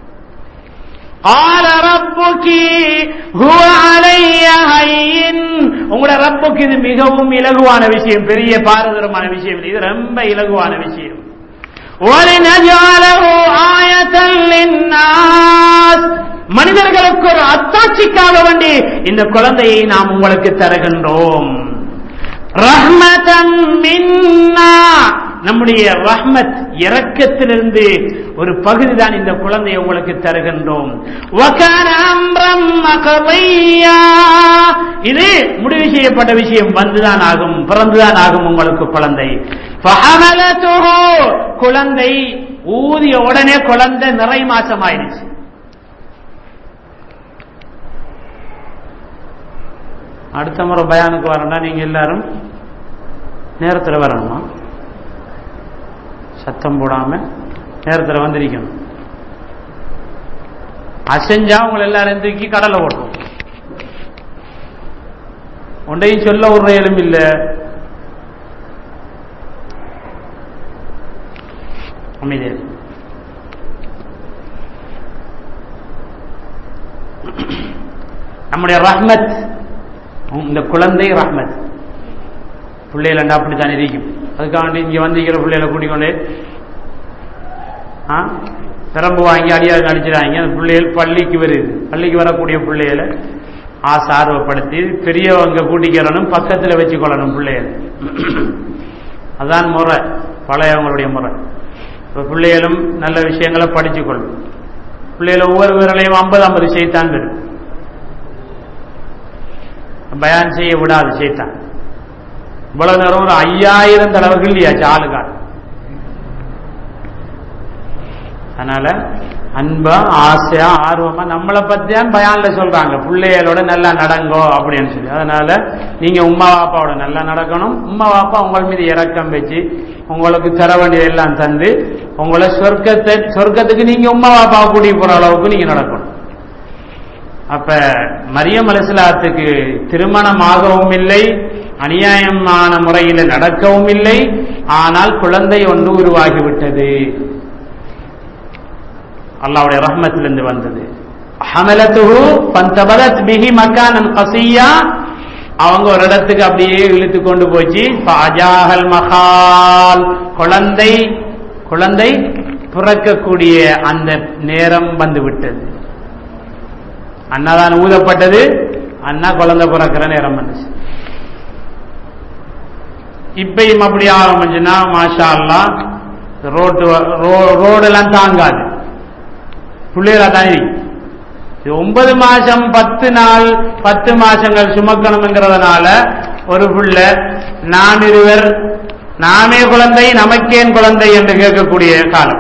قال ربك هو علي هين உங்களோட ரப்புக்கு இது மிகவும் இலகுவான விஷயம் பெரிய பாரதூரமான விஷயம் இல்லை. இது ரொம்ப இலகுவான விஷயம் وَلِنَجْعَلَهُ آيَةً لِلنَّاسِ மனிதர்களுக்கு ஒரு அத்தாட்சிக்காக வேண்டி இந்த குழந்தையை நாம் உங்களுக்கு தருகின்றோம் ரஹ்மதம் மின்னா நம்முடைய ரஹ்மத் இரக்கத்திலிருந்து ஒரு பகுதி தான் இந்த குழந்தையை உங்களுக்கு தருகின்றோம் வகான அம்ரம் மகவையா. இது முடிவு செய்யப்பட்ட விஷயம் வந்துதான் ஆகும் பிறந்துதான் ஆகும் உங்களுக்கு குழந்தை ஃபஹமலத்துஹு. குழந்தை ஊதிய உடனே குழந்தை நிறை மாசம் ஆயிடுச்சு அடுத்த முறை பயானுக்கு வரணும்னா நீங்க எல்லாரும் நேரத்தில் வரணுமா சத்தம் போடாம நேரத்தில் வந்திருக்கணும் அசைஞ்சா உங்களை எல்லாரும் தூக்கி கடலை ஓட்டும் ஒன்றையும் சொல்ல ஒரு இயலும் இல்லை அமைதியா இரு. நம்முடைய ரஹ்மத் இந்த குழந்தை ரஹ்மத் பிள்ளைகள் அப்படித்தான் இருக்கும் அதுக்காண்டி இங்க வந்திருக்கிற பிள்ளைகளை கூட்டிக்கொண்டு ஆ திறம்பு வாங்கி அடியாருக்கு அடிச்சிடாங்க அந்த பிள்ளைகள் பள்ளிக்கு வருது பள்ளிக்கு வரக்கூடிய பிள்ளைகளை ஆசை ஆர்வப்படுத்தி பெரியவங்க கூட்டிக்கிறனும் பக்கத்தில் வச்சுக்கொள்ளணும் பிள்ளைகள் அதான் முறை பழையவங்களுடைய முறை இப்போ பிள்ளைகளும் நல்ல விஷயங்களை படிச்சுக்கொள்ளும் பிள்ளைகள் ஒவ்வொரு விரலையும் ஐம்பது ஐம்பது செய்தான் வரும் பயான் செய்ய விடாது செய்தான் இவ்வளவு நேரம் ஒரு ஐயாயிரம் தடவைகள் இல்லையாச்சு ஆளுகால் அதனால அன்பா ஆசையா ஆர்வமா நம்மளை பத்தியான் பயான்ல சொல்றாங்க பிள்ளைகளோட நல்லா நடங்கோ அப்படின்னு சொல்லி அதனால நீங்க உமா பாப்பாவோட நல்லா நடக்கணும் உமா பாப்பா உங்கள் மீது இறக்கம் வச்சு உங்களுக்கு தர வேண்டியது எல்லாம் தந்து உங்களை சொர்க்கத்தை சொர்க்கத்துக்கு நீங்க உமா பாப்பாவை கூட்டிட்டு போற அளவுக்கு நீங்க நடக்கணும் அப்ப மரியம் அலிஸ்லாத்துக்கு திருமணம் ஆகவும் இல்லை அநியாயமான முறையில் நடக்கவும் இல்லை ஆனால் குழந்தை ஒன்று உருவாகிவிட்டது அல்லாவுடைய ரஹ்மத்திலிருந்து வந்தது ஹமலத்துஹு பந்தபதத் பிஹி மக்கானன் கசியா அவங்க ஒரு இடத்துக்கு அப்படியே இழுத்து கொண்டு போச்சு பாஜாஹல் மஹால் குழந்தை குழந்தை பிறக்கக்கூடிய அந்த நேரம் வந்து விட்டது அண்ணாதான் ஊதப்பட்டது அண்ணா குழந்தை பிறக்கிற நேரம் வந்துச்சு இப்பயும் அப்படி ஆரம்பிச்சுன்னா மாஷா அல்லா ரோட்டு ரோடெல்லாம் தாங்காது பிள்ளைகளா தான் இருக்கு இது ஒன்பது மாசம் பத்து நாள் பத்து மாசங்கள் சுமக்கணுங்கிறதுனால ஒரு புள்ள நாம் இருவர் நாமே குழந்தை நமக்கேன் குழந்தை என்று கேட்கக்கூடிய காலம்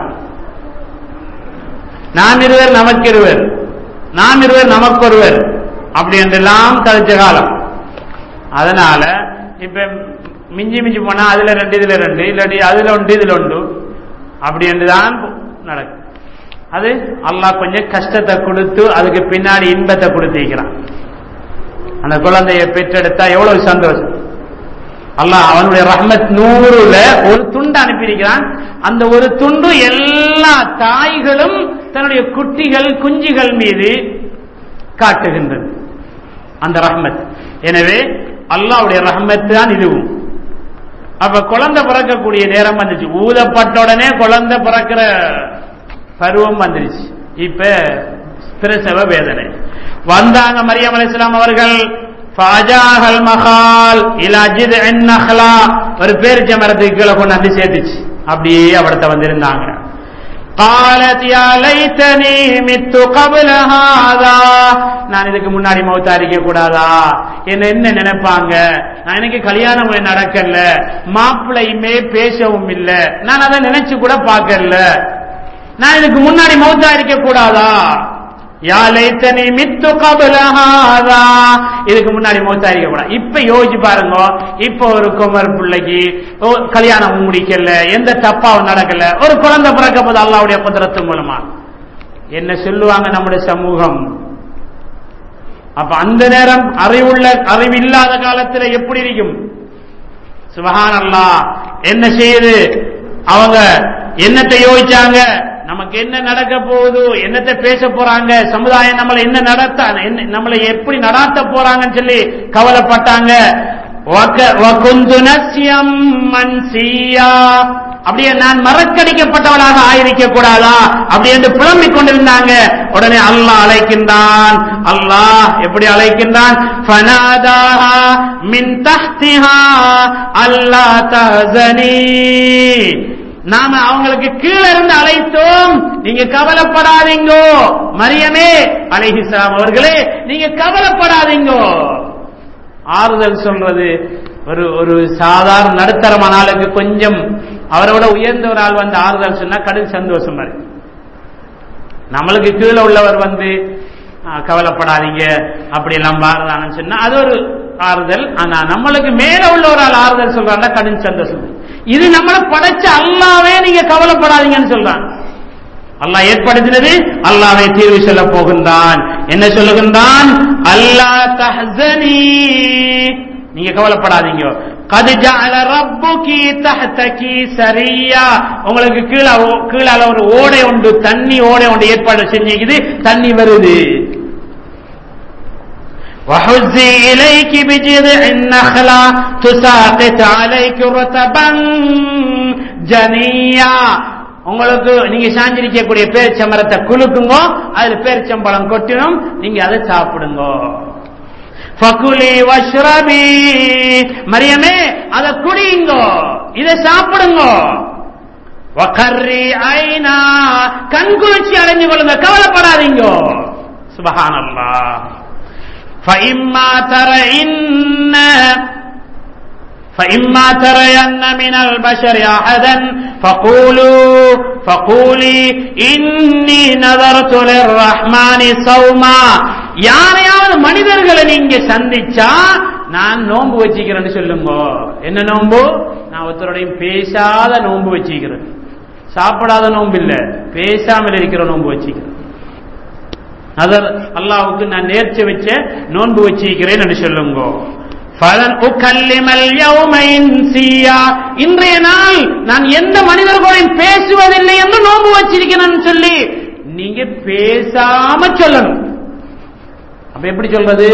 நாம் இருவர் நமக்கு இருவர் நாம் இருவர் நமக்கொருவர் அப்படி என்றெல்லாம் கழிச்ச காலம் அதனால இப்ப மிஞ்சி மிஞ்சி போனா அதுல ரெண்டு இதுல ரெண்டு இல்லாட்டி அதுல ஒன்று இதுல ஒன்று அப்படி என்றுதான் நடக்கும் அது அல்லாஹ் கொஞ்சம் கஷ்டத்தை கொடுத்து அதுக்கு பின்னாடி இன்பத்தை கொடுத்திருக்கிறான் அந்த குழந்தையை பெற்றெடுத்தா எவ்வளவு சந்தோஷம் அல்லாஹ் அவனுடைய ரஹ்மத் நூறுல ஒரு துண்டு அனுப்பியிருக்கிறான் அந்த ஒரு துண்டு எல்லா தாய்களும் தன்னுடைய குட்டிகள் குஞ்சுகள் மீது காட்டுகின்றது அந்த ரஹ்மத் எனவே அல்லாவுடைய ரஹமத்து தான் இதுவும் அப்ப குழந்தை பிறக்கக்கூடிய நேரம் வந்துச்சு ஊதப்பட்ட உடனே குழந்தை பிறக்கிற பருவம் வந்துருச்சு இப்ப பிரசவ வேதனை வந்தாங்க மரியம் அலிஸ்லாம் அவர்கள் ஃபாஜாஹல் மஹால் இலாஜித் நஹ்லா ஒரு பேரிச்ச மரத்துக்கு கீழே கொண்டாந்து சேர்த்துச்சு அப்படியே அவடத்த வந்திருந்தாங்க قالت يا ليتني مت قبل هذا நான் இதுக்கு முன்னாடி மௌத்தாரிக்க கூடாதா என்ன என்ன நினைப்பாங்க நான் எனக்கு கல்யாணம் நடக்கல மாப்பிள்ளையுமே பேசவும் இல்ல நான் அதை நினைச்சு கூட பார்க்கல நான் இதுக்கு முன்னாடி மௌத்தாரிக்க கூடாதா யா லைத்தனி மித்து கபலஹாதா இதுக்கு முன்னாடி மௌத்தாரிக்க கூடாது இப்ப யோசிச்சு பாருங்க இப்ப ஒரு குமர் பிள்ளைக்கு ஓ, கல்யாணம் முடிக்கல எந்த தப்பாவும் நடக்கல ஒரு குழந்தை பிறக்க போது அல்லாவுடைய குதிரத்து மூலமா என்ன சொல்லுவாங்க நம்முடைய சமூகம் அப்ப அந்த நேரம் அறிவுள்ள அறிவில்லாத காலத்துல எப்படி இருக்கும் சுபஹான் அல்லாஹ் என்ன செய்யுது அவங்க என்னத்தை யோசிச்சாங்க நமக்கு என்ன நடக்க போகுது என்னத்தை பேச போறாங்க சமுதாயம் நம்மளை என்ன நடத்த என்ன நம்மளை எப்படி நடாத்த போறாங்கன்னு சொல்லி கவலைப்பட்டாங்க வக- வகுந்து நஸ்யம் மன்சியா அப்படியே நான் மறக்கடிக்கப்பட்டவளாக ஆயிருக்க கூடாதா அப்படி என்று புலம்பிக் கொண்டிருந்தாங்க உடனே அல்லாஹ் அழைக்கின்றான் அல்லாஹ் எப்படி அழைக்கின்றான் ஃபனாதாஹா மின் தஹ்திஹா அல்லா தஹ்சனி நாம அவங்களுக்கு கீழே இருந்து அழைத்தோம் நீங்க கவலைப்படாதீங்கோ மரியமே அலைஹிஸ்ஸலாம் அவர்களே நீங்க கவலைப்படாதீங்கோ ஆறுதல் சொல்றது ஒரு ஒரு சாதாரண நடுத்தரமான ஆளுக்கு கொஞ்சம் அவரோட உயர்ந்த ஒரு ஆள் வந்து ஆறுதல் சொன்னா கடும் சந்தோஷமா இருக்கு நம்மளுக்கு கீழே உள்ளவர் வந்து ஆ, கவலைப்படாதீங்க அப்படி எல்லாம் பாருதான்னு சொன்னா அது ஒரு ஆறுதல் ஆனா நம்மளுக்கு மேல உள்ள ஒரு ஆள் ஆறுதல் சொல்றாங்க கடும் சந்தோஷம் இது நம்மளை படைச்ச அல்லாவே நீங்க கவலைப்படாதீங்கன்னு சொல்றாங்க அல்லாஹ் ஏற்படுத்தினது அல்லாஹ்வை தீர்வு சொல்ல போகின்றான் என்ன சொல்லுகின்றான் அல்லாஹ் தஹ்சனி நீங்க கவலைப்படாதீங்க கது ஜஅல ரப்புகி தஹ்தகி சரியா உங்களுக்கு கீழ கீழால ஒரு ஓடை உண்டு தண்ணி ஓடை உண்டு ஏற்பாடு செஞ்சிக்குது தண்ணி வருது وحزي إليك بجذع النخلة تساقط عليك رطبا جنيا உங்களுக்கு நீங்க சாஞ்சிருக்கக்கூடிய பேரிச்சம்பரத்தை குலுக்குங்க அதுல பேரிச்சம்பழம் கொட்டினும் நீங்க அதை சாப்பிடுங்க ஃபகுலி வஷ்ரபி மரியமே அதை குடியுங்க இதை சாப்பிடுங்க வகர்ரி ஐனா கண்குளிர்ச்சி அடைஞ்சு கொள்ளுங்க கவலைப்படாதீங்க சுபஹானல்லாஹ் فإما ترين فإما ترين من البشر أحدا فقولوا فقولي إني نذرت للرحمن صوما யாரையாவது மனிதர்களை நீங்க சந்திச்சா நான் நோன்பு வச்சுக்கிறேன்னு சொல்லுங்க என்ன நோன்பு நான் ஒருத்தரோடையும் பேசாத நோன்பு வச்சுக்கிறேன் சாப்பிடாத நோன்பு இல்ல பேசாமல் இருக்கிற நோன்பு வச்சுக்கிறேன் அதர் அல்லாவுக்கு நான் நேர்ச்சி வச்ச நோன்பு வச்சிருக்கிறேன் என்று சொல்லுங்க ஃபலன் உகல்லிமல் யௌம இன்சியா இன்றைய நாள் நான் எந்த மனிதர்களையும் பேசுவதில்லை என்று நோன்பு வச்சிருக்கிறேன்னு சொல்லி நீங்க பேசாம சொல்லணும் அப்ப எப்படி சொல்றது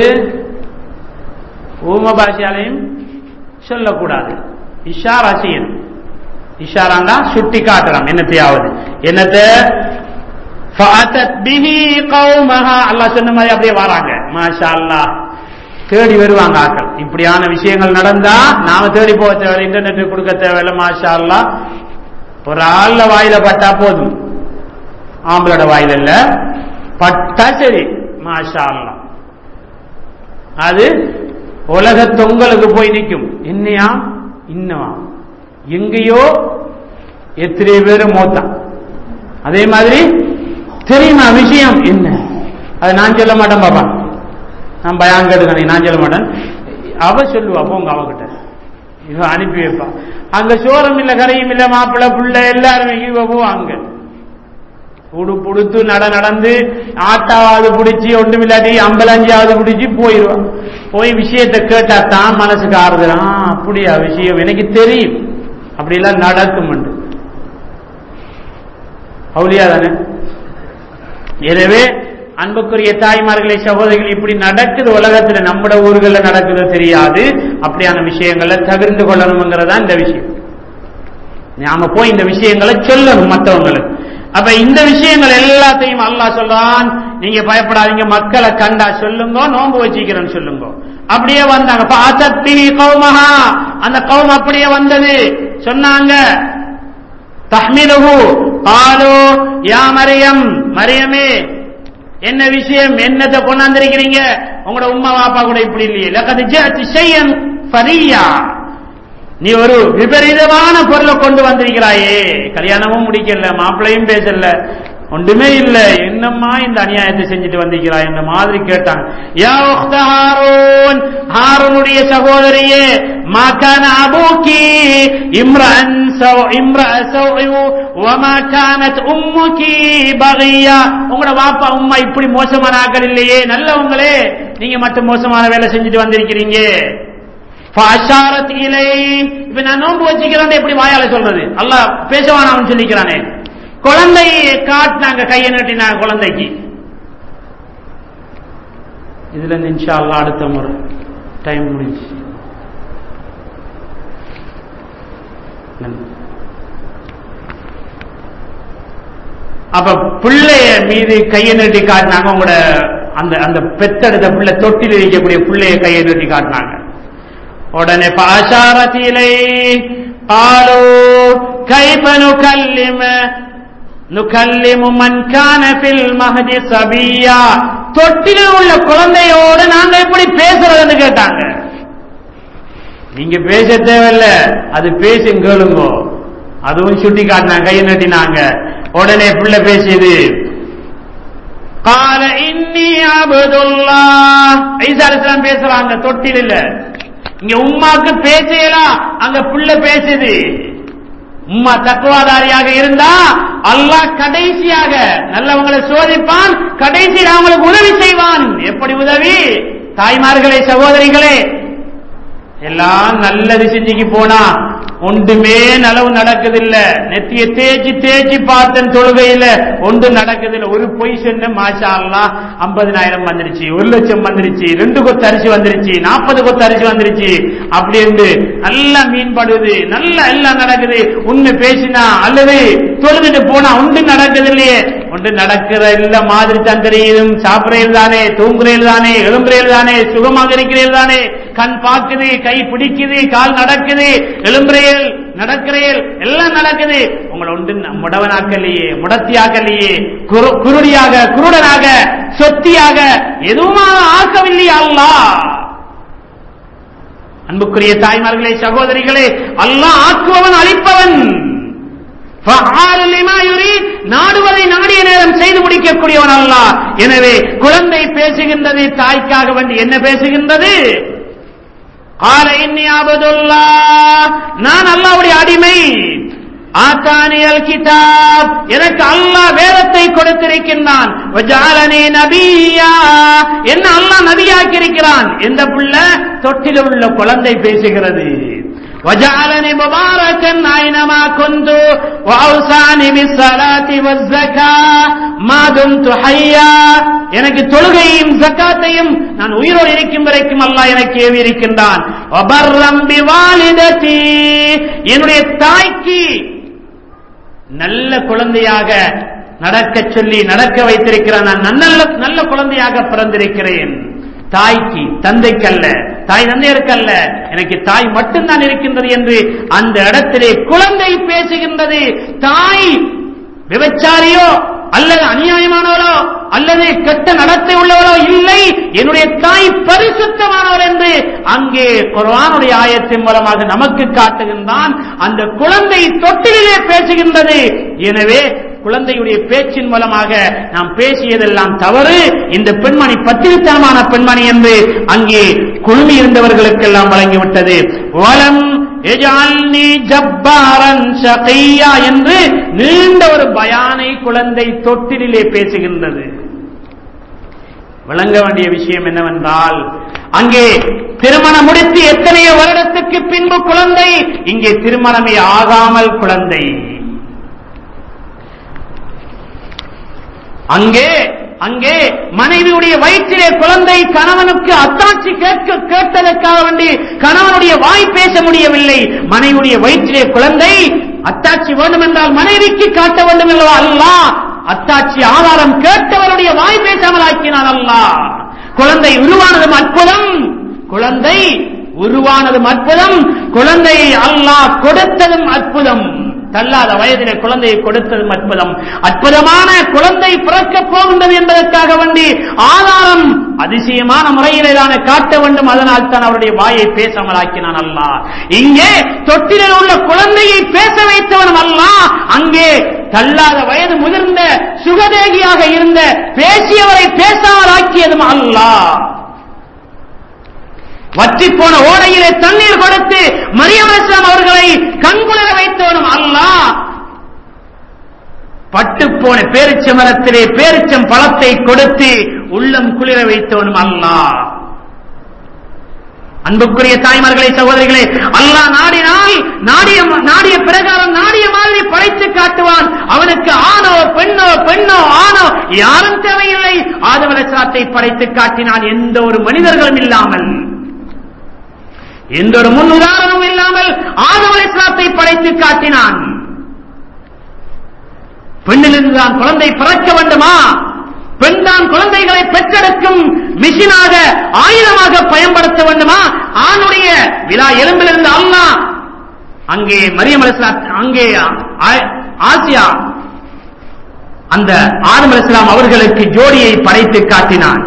ஊம பாஷையாலையும் சொல்லக்கூடாது இஷாரா செய்யணும் இஷாராண்டா சுட்டி காட்டலாம் என்னத்தையாவது என்னத்தை ஃபஅதத் பிஹி கௌமஹா அல்லாஹ் சொன்ன மாதிரி அப்படியே வராங்க மாஷா அல்லாஹ் தேடி வருவாங்க ஆக்கள் இப்படியான விஷயங்கள் நடந்தா நாம தேடி போக தேவை இன்டர்நெட் கொடுக்க தேவையில்ல மாஷா அல்லாஹ் ஒரு ஆள்ல வாயில பட்டா போதும் ஆம்பளோட வாயில இல்ல பட்டா சரி மாஷா அல்லாஹ் அது உலக தொங்கலுக்கு போய் நிற்கும் என்னையா இன்னவா எங்கேயோ எத்தனை பேரு மோத்தான் அதே மாதிரி தெரியுமா விஷயம் என்ன அது நான் சொல்ல மாட்டேன் பாப்பா நான் பயம் கேட்டுக்கணும் நான் சொல்ல மாட்டேன் அவ சொல்லுவா போங்க அவகிட்ட இவ அனுப்பி வைப்பா அங்க சோரம் இல்ல கரையும் இல்ல மாப்பிள்ளை புள்ள எல்லாருமே இவ போவாங்க உடுப்பு உடுத்து நட நடந்து ஆட்டாவது பிடிச்சி ஒன்றும் இல்லாட்டி அம்பலஞ்சாவது பிடிச்சி போயிடுவான் போய் விஷயத்தை கேட்டா தான் மனசுக்கு ஆறுதல் ஆ அப்படியா விஷயம் எனக்கு தெரியும் அப்படிலாம் நடக்கும் அவுளியா தானே எனவே அன்புக்குரிய தாய்மார்களே சகோதரிகள் இப்படி நடக்குது உலகத்துல நம்மட ஊர்கள்ல நடக்குதோ தெரியாது அப்படியான விஷயங்களை தவிர்த்து கொள்ளணுங்கிறதா இந்த விஷயம் நாம போய் இந்த விஷயங்களை சொல்லணும் மற்றவங்களுக்கு அப்ப இந்த விஷயங்கள் எல்லாத்தையும் அல்லாஹ் சொல்றான் நீங்க பயப்படாதீங்க மக்களை கண்டா சொல்லுங்க நோன்பு வச்சிக்கிறேன்னு சொல்லுங்க அப்படியே வந்தாங்க பாத்தத்தி கௌமஹா அந்த கௌம் அப்படியே வந்தது சொன்னாங்க தஹ்மிலுஹு காலு யா மரியம் மரியமே என்ன விஷயம் என்னத்தை கொண்டாந்திருக்கிறீங்க உங்களோட உம்மா பாப்பா கூட இப்படி இல்லையே லக்கது ஜஅத் ஷையன் ஃபரியா நீ ஒரு விபரீதமான பொருளை கொண்டு வந்திருக்கிறாயே கல்யாணமும் முடிக்கல மாப்பிள்ளையும் பேசல ஒன்றுமே இல்ல என்னம்மா இந்த அநியாயத்தை செஞ்சுட்டு வந்திருக்கிறாய் இந்த மாதிரி கேட்டாங்க யா உக்த ஹாரூன் ஹாரூனுடைய சகோதரியே மாகான அபூக்கி இம்ரன் சௌ இம்ர சௌ வமா கானத் உம்முகி பகியா உங்களோட வாப்பா உம்மா இப்படி மோசமான ஆக்கள் இல்லையே நல்லவங்களே நீங்க மட்டும் மோசமான வேலை செஞ்சுட்டு வந்திருக்கிறீங்க ஃபாஷாரத் இலை இப்ப நான் நோன்பு வச்சுக்கிறேன் எப்படி வாயால சொல்றது அல்லாஹ் பேசவான அவன் சொல்லிக்கிறானே குழந்தை காட்டினாங்க கையை நட்டினாங்க குழந்தைக்கு இதுல இருந்து இன்ஷா அல்லாஹ் அடுத்த முறை டைம் முடிஞ்சு அப்ப பிள்ளைய மீது கையை நீட்டி காட்டினாங்க உங்களோட அந்த அந்த பெத்தெடுத்த பிள்ளை தொட்டில் இருக்கக்கூடிய பிள்ளைய கையை நீட்டி காட்டினாங்க உடனே பாஷாரத்திலை காலோ கைப நுகல்லிம நுகல்லிமு மன் கான ஃபில் மஹதி சபியா தொட்டிலில் உள்ள குழந்தையோடு நாங்க எப்படி பேசுறதுன்னு கேட்டாங்க நீங்க பேச தேவையில்ல அது பேசும் கேளுங்கோ அதுவும் சுட்டி காட்டினாங்க கையை நட்டினாங்க உடனே பிள்ளை பேசியது கால இன்னி அபுதுல்லா ஐசா அலிஸ்லாம் பேசுறாங்க தொட்டில் இல்ல இங்க உம்மாக்கு பேசலாம் அங்க புள்ள பேசுது உம்மா தக்குவாதாரியாக இருந்தா அல்லாஹ் கடைசியாக நல்லவங்களை சோதிப்பான் கடைசியில் அவங்களுக்கு உதவி செய்வான் எப்படி உதவி தாய்மார்களே சகோதரிகளே எல்லாம் நல்லது செஞ்சுக்கு போனா ஒன்றுமே நலவு நடக்குதில்ல நெத்திய தேய்ச்சி தேய்ச்சி பார்த்தன் தொழுகையில ஒன்று நடக்குதில்ல ஒரு பொய் சொன்ன மாஷா அல்லா ஐம்பதினாயிரம் வந்துருச்சு ஒரு லட்சம் வந்துருச்சு ரெண்டு கொத்து அரிசி வந்துருச்சு நாற்பது கொத்து அரிசி வந்துருச்சு அப்படி இருந்து நல்லா மீன்படுது நல்லா எல்லாம் நடக்குது உண்மை பேசினா அல்லது தொழுதுட்டு போனா ஒன்று நடக்குது இல்லையே ஒன்று நடக்கிற இல்ல மாதிரி தான் தெரியுதும் சாப்பிடுறது தானே தூங்குறது தானே எழும்புறது தானே சுகமாக இருக்கிறது தானே கண் பார்க்குது கை பிடிக்குது கால் நடக்குது எழும்புறையல் நடக்கிறேல் எல்லாம் நடக்குது உங்களை ஒன்று முடவனாக்கலையே முடத்தியாக்கலையே குரு- குருடியாக குருடனாக சொத்தியாக எதுவுமா ஆக்கவில்லையா அல்லாஹ் அன்புக்குரிய தாய்மார்களே சகோதரிகளே அல்லாஹ் ஆக்குபவன் அளிப்பவன் ஃபஆலு லிமா யுரீத். நாடுவதை நாடிய நேரம் செய்து முடிக்கக்கூடியவன் அல்லாஹ் எனவே குழந்தை பேசுகின்றது தாய்க்காக வேண்டி என்ன பேசுகின்றது கால இன்னி அபதுல்லா நான் அல்லாஹ்வுடைய அடிமை ஆத்தானியல் கிதாப் எனக்கு அல்லாஹ் வேதத்தை கொடுத்திருக்கின்றான் வஜாலனி நபியா என்ன அல்லாஹ் நபியாக்கி இருக்கிறான் எந்த புள்ள தொட்டில் உள்ள குழந்தை பேசுகிறது وجعلني مباركا أينما كنت وأوصاني بالصلاة والزكاة ما دمت حيا எனக்கு தொழுகையும் ஜக்காத்தையும் நான் உயிரோடு இருக்கும் வரைக்கும் அல்லாஹ் எனக்கு ஏவி இருக்கின்றான் வபர்ரம் பிவாலிததி என்னுடைய தாய்க்கு நல்ல குழந்தையாக நடக்க சொல்லி நடக்க வைத்திருக்கிறான் நான் நல்ல நல்ல குழந்தையாக பிறந்திருக்கிறேன் தாய்க்கு தந்தைக்கல்ல தாய் தந்தையருக்கல்ல எனக்கு தாய் மட்டும்தான் இருக்கின்றது என்று அந்த இடத்திலே குழந்தை பேசுகின்றது தாய் விபச்சாரியோ அல்லது அநியாயமானவரோ அல்லது கெட்ட நடத்தை உள்ளவரோ இல்லை என்னுடைய தாய் பரிசுத்தமானவர் என்று அங்கே குர்ஆனுடைய ஆயத்தின் மூலமாக நமக்கு காட்டுகின்றான் அந்த குழந்தை தொட்டிலே பேசுகின்றது எனவே குழந்தையுடைய பேச்சின் மூலமாக நாம் பேசியதெல்லாம் தவறு இந்த பெண்மணி பத்திரித்தனமான பெண்மணி என்று அங்கே குழுமி இருந்தவர்களுக்கெல்லாம் வழங்கிவிட்டது வலம் எஜால்னி ஜப்பாரன் ஷகியா என்று நீண்ட ஒரு பயானை குழந்தை தொட்டிலே பேசுகின்றது விளங்க வேண்டிய விஷயம் என்னவென்றால் அங்கே திருமணம் முடித்து எத்தனையோ வருடத்துக்கு பின்பு குழந்தை இங்கே திருமணமே ஆகாமல் குழந்தை அங்கே அங்கே மனைவியுடைய வயிற்றிலே குழந்தை கணவனுக்கு அத்தாட்சி கேட்க கேட்டதற்காக வேண்டி கணவனுடைய வாய் பேச முடியவில்லை மனைவியுடைய வயிற்றிலே குழந்தை அத்தாட்சி வேண்டும் என்றால் மனைவிக்கு காட்ட வேண்டும் அல்லவா அல்லாஹ் அத்தாட்சி ஆதாரம் கேட்டவருடைய வாய் பேசாமல் ஆக்கினான் அல்லாஹ் குழந்தை உருவானதும் அற்புதம் குழந்தை உருவானதும் அற்புதம் குழந்தையை அல்லாஹ் கொடுத்ததும் அற்புதம் தள்ளாத வயதிலே குழந்தையை கொடுத்ததும் அற்புதம் அற்புதமான குழந்தை பிறக்கப் போகின்றது என்பதற்காக வேண்டி ஆதாரம் அதிசயமான முறையிலே தானே காட்ட வேண்டும் அதனால் தான் அவருடைய வாயை பேசாமல் ஆக்கினான் அல்லாஹ் இங்கே தொட்டிலில் உள்ள குழந்தையை பேச வைத்தவனும் அல்லாஹ் அங்கே தள்ளாத வயது முதிர்ந்த சுகதேகியாக இருந்த பேசியவரை பேசாமல் ஆக்கியதும் அல்லாஹ் வற்றி போன ஓடையிலே தண்ணீர் கொடுத்து மரியம் அலிஸ்லாம் அவர்களை கண்குளிர வைத்தவனும் அல்லாஹ் பட்டு போன பேரிச்ச மரத்திலே பேரிச்சம் பழத்தை கொடுத்து உள்ளம் குளிர வைத்தவனும் அல்லாஹ் அன்புக்குரிய தாய்மார்களே சகோதரிகளே அல்லாஹ் நாடினால் நாடிய நாடிய பிரகாரம் நாடிய மாதிரி படைத்து காட்டுவான் அவனுக்கு ஆணோ பெண்ணோ பெண்ணோ ஆணோ யாரும் தேவையில்லை ஆதவலசாத்தை படைத்து காட்டினான் எந்த ஒரு மனிதர்களும் இல்லாமல் எந்த ஒரு முன் உதாரணமும் இல்லாமல் ஆதவ இஸ்லாத்தை படைத்து காட்டினான் பெண்ணிலிருந்து தான் குழந்தை பிறக்க வேண்டுமா பெண் தான் குழந்தைகளை பெற்றெடுக்கும் மிஷினாக ஆயுதமாக பயன்படுத்த வேண்டுமா ஆணுடைய விழா எலும்பிலிருந்து அல்லா அங்கே மரியம் அலிஸ்லாம் அங்கே ஆ- ஆசியா அந்த ஆதம் அலிஸ்லாம் அவர்களுக்கு ஜோடியை படைத்து காட்டினான்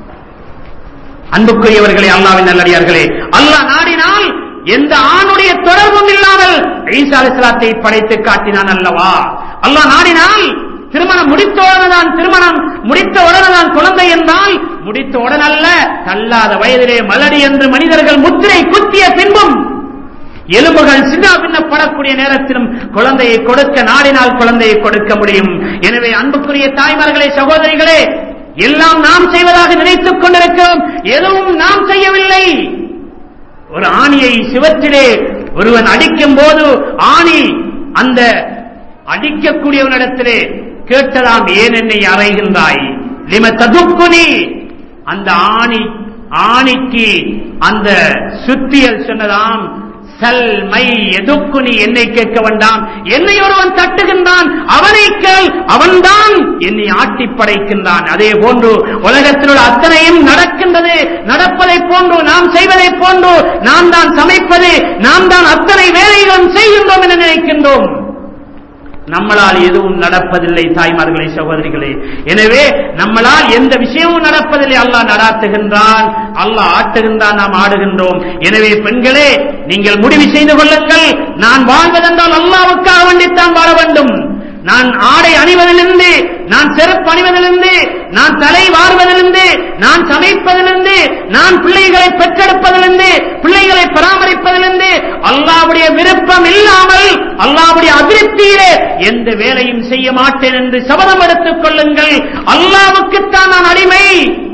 அன்புக்குரியவர்களே அல்லாவின் நல்லடியார்களே அல்லாஹ் நாடினால் எந்த ஆணுடைய தொடர்பும் இல்லாமல் ஈசா அலிஸ்லாத்தை படைத்து காட்டினான் அல்லவா அல்லாஹ் நாடினால் திருமணம் முடித்த உடனேதான் திருமணம் முடித்த உடனேதான் குழந்தை என்றால் முடித்த உடனல்ல தள்ளாத வயதிலே மலடி என்று மனிதர்கள் முத்திரை குத்திய பின்பும் எலும்புகள் சின்ன பின்னப்படக்கூடிய நேரத்திலும் குழந்தையை கொடுக்க நாடினால் குழந்தையை கொடுக்க முடியும் எனவே அன்புக்குரிய தாய்மார்களே சகோதரிகளே எல்லாம் நாம் செய்வதாக நினைத்துக் கொண்டிருக்கிறோம் எதுவும் நாம் செய்யவில்லை ஒரு ஆணியை சிவத்திலே ஒருவன் அடிக்கும் போது ஆணி அந்த அடிக்கக்கூடியவனிடத்திலே கேட்டதாம் ஏன் என்னை அறைகின்றாய் லிம ததுக்குனி அந்த ஆணி ஆணிக்கு அந்த சுத்தியல் சொன்னதாம் சல் மை எதுக்குனி என்னை கேட்க வேண்டாம் என்னை ஒருவன் தட்டுகின்றான் அவனை கேள் அவன்தான் என்னை ஆட்டி படைக்கின்றான் அதே போன்று உலகத்தில் உள்ள அத்தனையும் நடக்கின்றது நடப்பதை போன்று நாம் செய்வதை போன்று நாம் தான் சமைப்பது நாம் தான் அத்தனை வேலைகளும் செய்கின்றோம் என நினைக்கின்றோம் நம்மளால் எதுவும் நடப்பதில்லை தாய்மார்களே சகோதரிகளே எனவே நம்மளால் எந்த விஷயமும் நடப்பதில்லை அல்லாஹ் நடாத்துகின்றான் அல்லாஹ் ஆட்டுகின்றான் நாம் ஆடுகின்றோம் எனவே பெண்களே நீங்கள் முடிவு செய்து கொள்ளுங்கள் நான் வாழ்வதென்றால் அல்லாவுக்காக வேண்டித்தான் வாழ வேண்டும் நான் ஆடை அணிவதிலிருந்து நான் செருப்பு அணிவதிலிருந்து நான் தலை வாருவதிலிருந்து நான் சமைப்பதிலிருந்து நான் பிள்ளைகளை பெற்றெடுப்பதிலிருந்து பிள்ளைகளை பராமரிப்பதிலிருந்து அல்லாவுடைய விருப்பம் இல்லாமல் அல்லாவுடைய அதிருப்தியிலே எந்த வேலையும் செய்ய மாட்டேன் என்று சபதம் எடுத்துக் கொள்ளுங்கள் அல்லாவுக்குத்தான் நான் அடிமை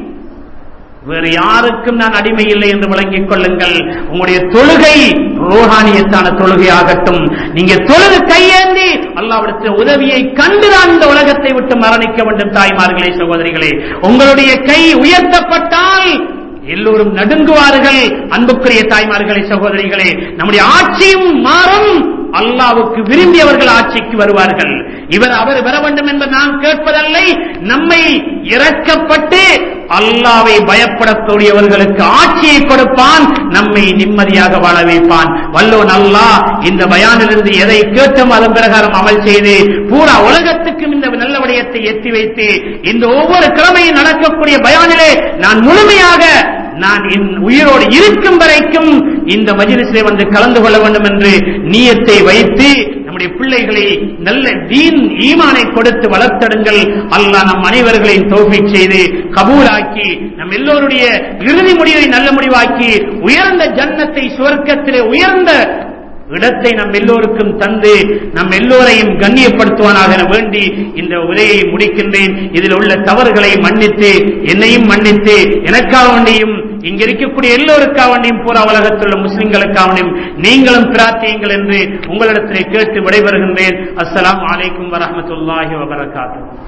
வேறு யாருக்கும் நான் அடிமை இல்லை என்று விளங்கிக் கொள்ளுங்கள் உங்களுடைய தொழுகை ரோஹானியத்தான தொழுகையாகட்டும் நீங்க தொழுது கையேந்தி அல்லாவிடத்தில் உதவியை கண்டுதான் இந்த உலகத்தை விட்டு மரணிக்க வேண்டும் தாய்மார்களே சகோதரிகளே உங்களுடைய கை உயர்த்தப்பட்டால் எல்லோரும் நடுங்குவார்கள் அன்புக்குரிய தாய்மார்களே சகோதரிகளே நம்முடைய ஆட்சியும் மாறும் அல்லாவுக்கு விரும்பியவர்கள் ஆட்சிக்கு வருவார்கள் இவர் அவர் வர வேண்டும் என்று நாம் கேட்பதில்லை நம்மை இறக்கப்பட்டு அல்லாவை பயப்படக்கூடியவர்களுக்கு ஆட்சியை கொடுப்பான் நம்மை நிம்மதியாக வாழ வைப்பான் வல்லோன் அல்லாஹ் இந்த பயானிலிருந்து எதை கேட்டும் அதன் பிரகாரம் அமல் செய்து பூரா உலகத்துக்கும் இந்த நல்ல விடயத்தை எத்தி வைத்து இந்த ஒவ்வொரு கிழமையும் நடக்கக்கூடிய பயானிலே நான் முழுமையாக நான் என் உயிரோடு இருக்கும் வரைக்கும் இந்த மஜிலிசிலே வந்து கலந்து கொள்ள வேண்டும் என்று நீயத்தை வைத்து நம்முடைய பிள்ளைகளை நல்ல தீன் ஈமானை கொடுத்து வளர்த்தடுங்கள் அல்லாஹ் நம் அனைவர்களையும் தோஃபிக் செய்து கபூலாக்கி நம் எல்லோருடைய இறுதி முடிவை நல்ல முடிவாக்கி உயர்ந்த ஜன்னத்தை சுவர்க்கத்திலே உயர்ந்த இடத்தை நம் எல்லோருக்கும் தந்து நம் எல்லோரையும் கண்ணியப்படுத்துவானாக என வேண்டி இந்த உரையை முடிக்கின்றேன் இதில் உள்ள தவறுகளை மன்னித்து என்னையும் மன்னித்து எனக்காக வேண்டியும் இங்க இருக்கக்கூடிய எல்லோருக்காக வேண்டியும் பூரா உலகத்தில் உள்ள முஸ்லிம்களுக்காக வேண்டியும் நீங்களும் பிரார்த்தியுங்கள் என்று உங்களிடத்திலே கேட்டு விடைபெறுகின்றேன் அஸ்ஸலாமு அலைக்கும் வரஹ்மத்துல்லாஹி வபரகாத்துஹு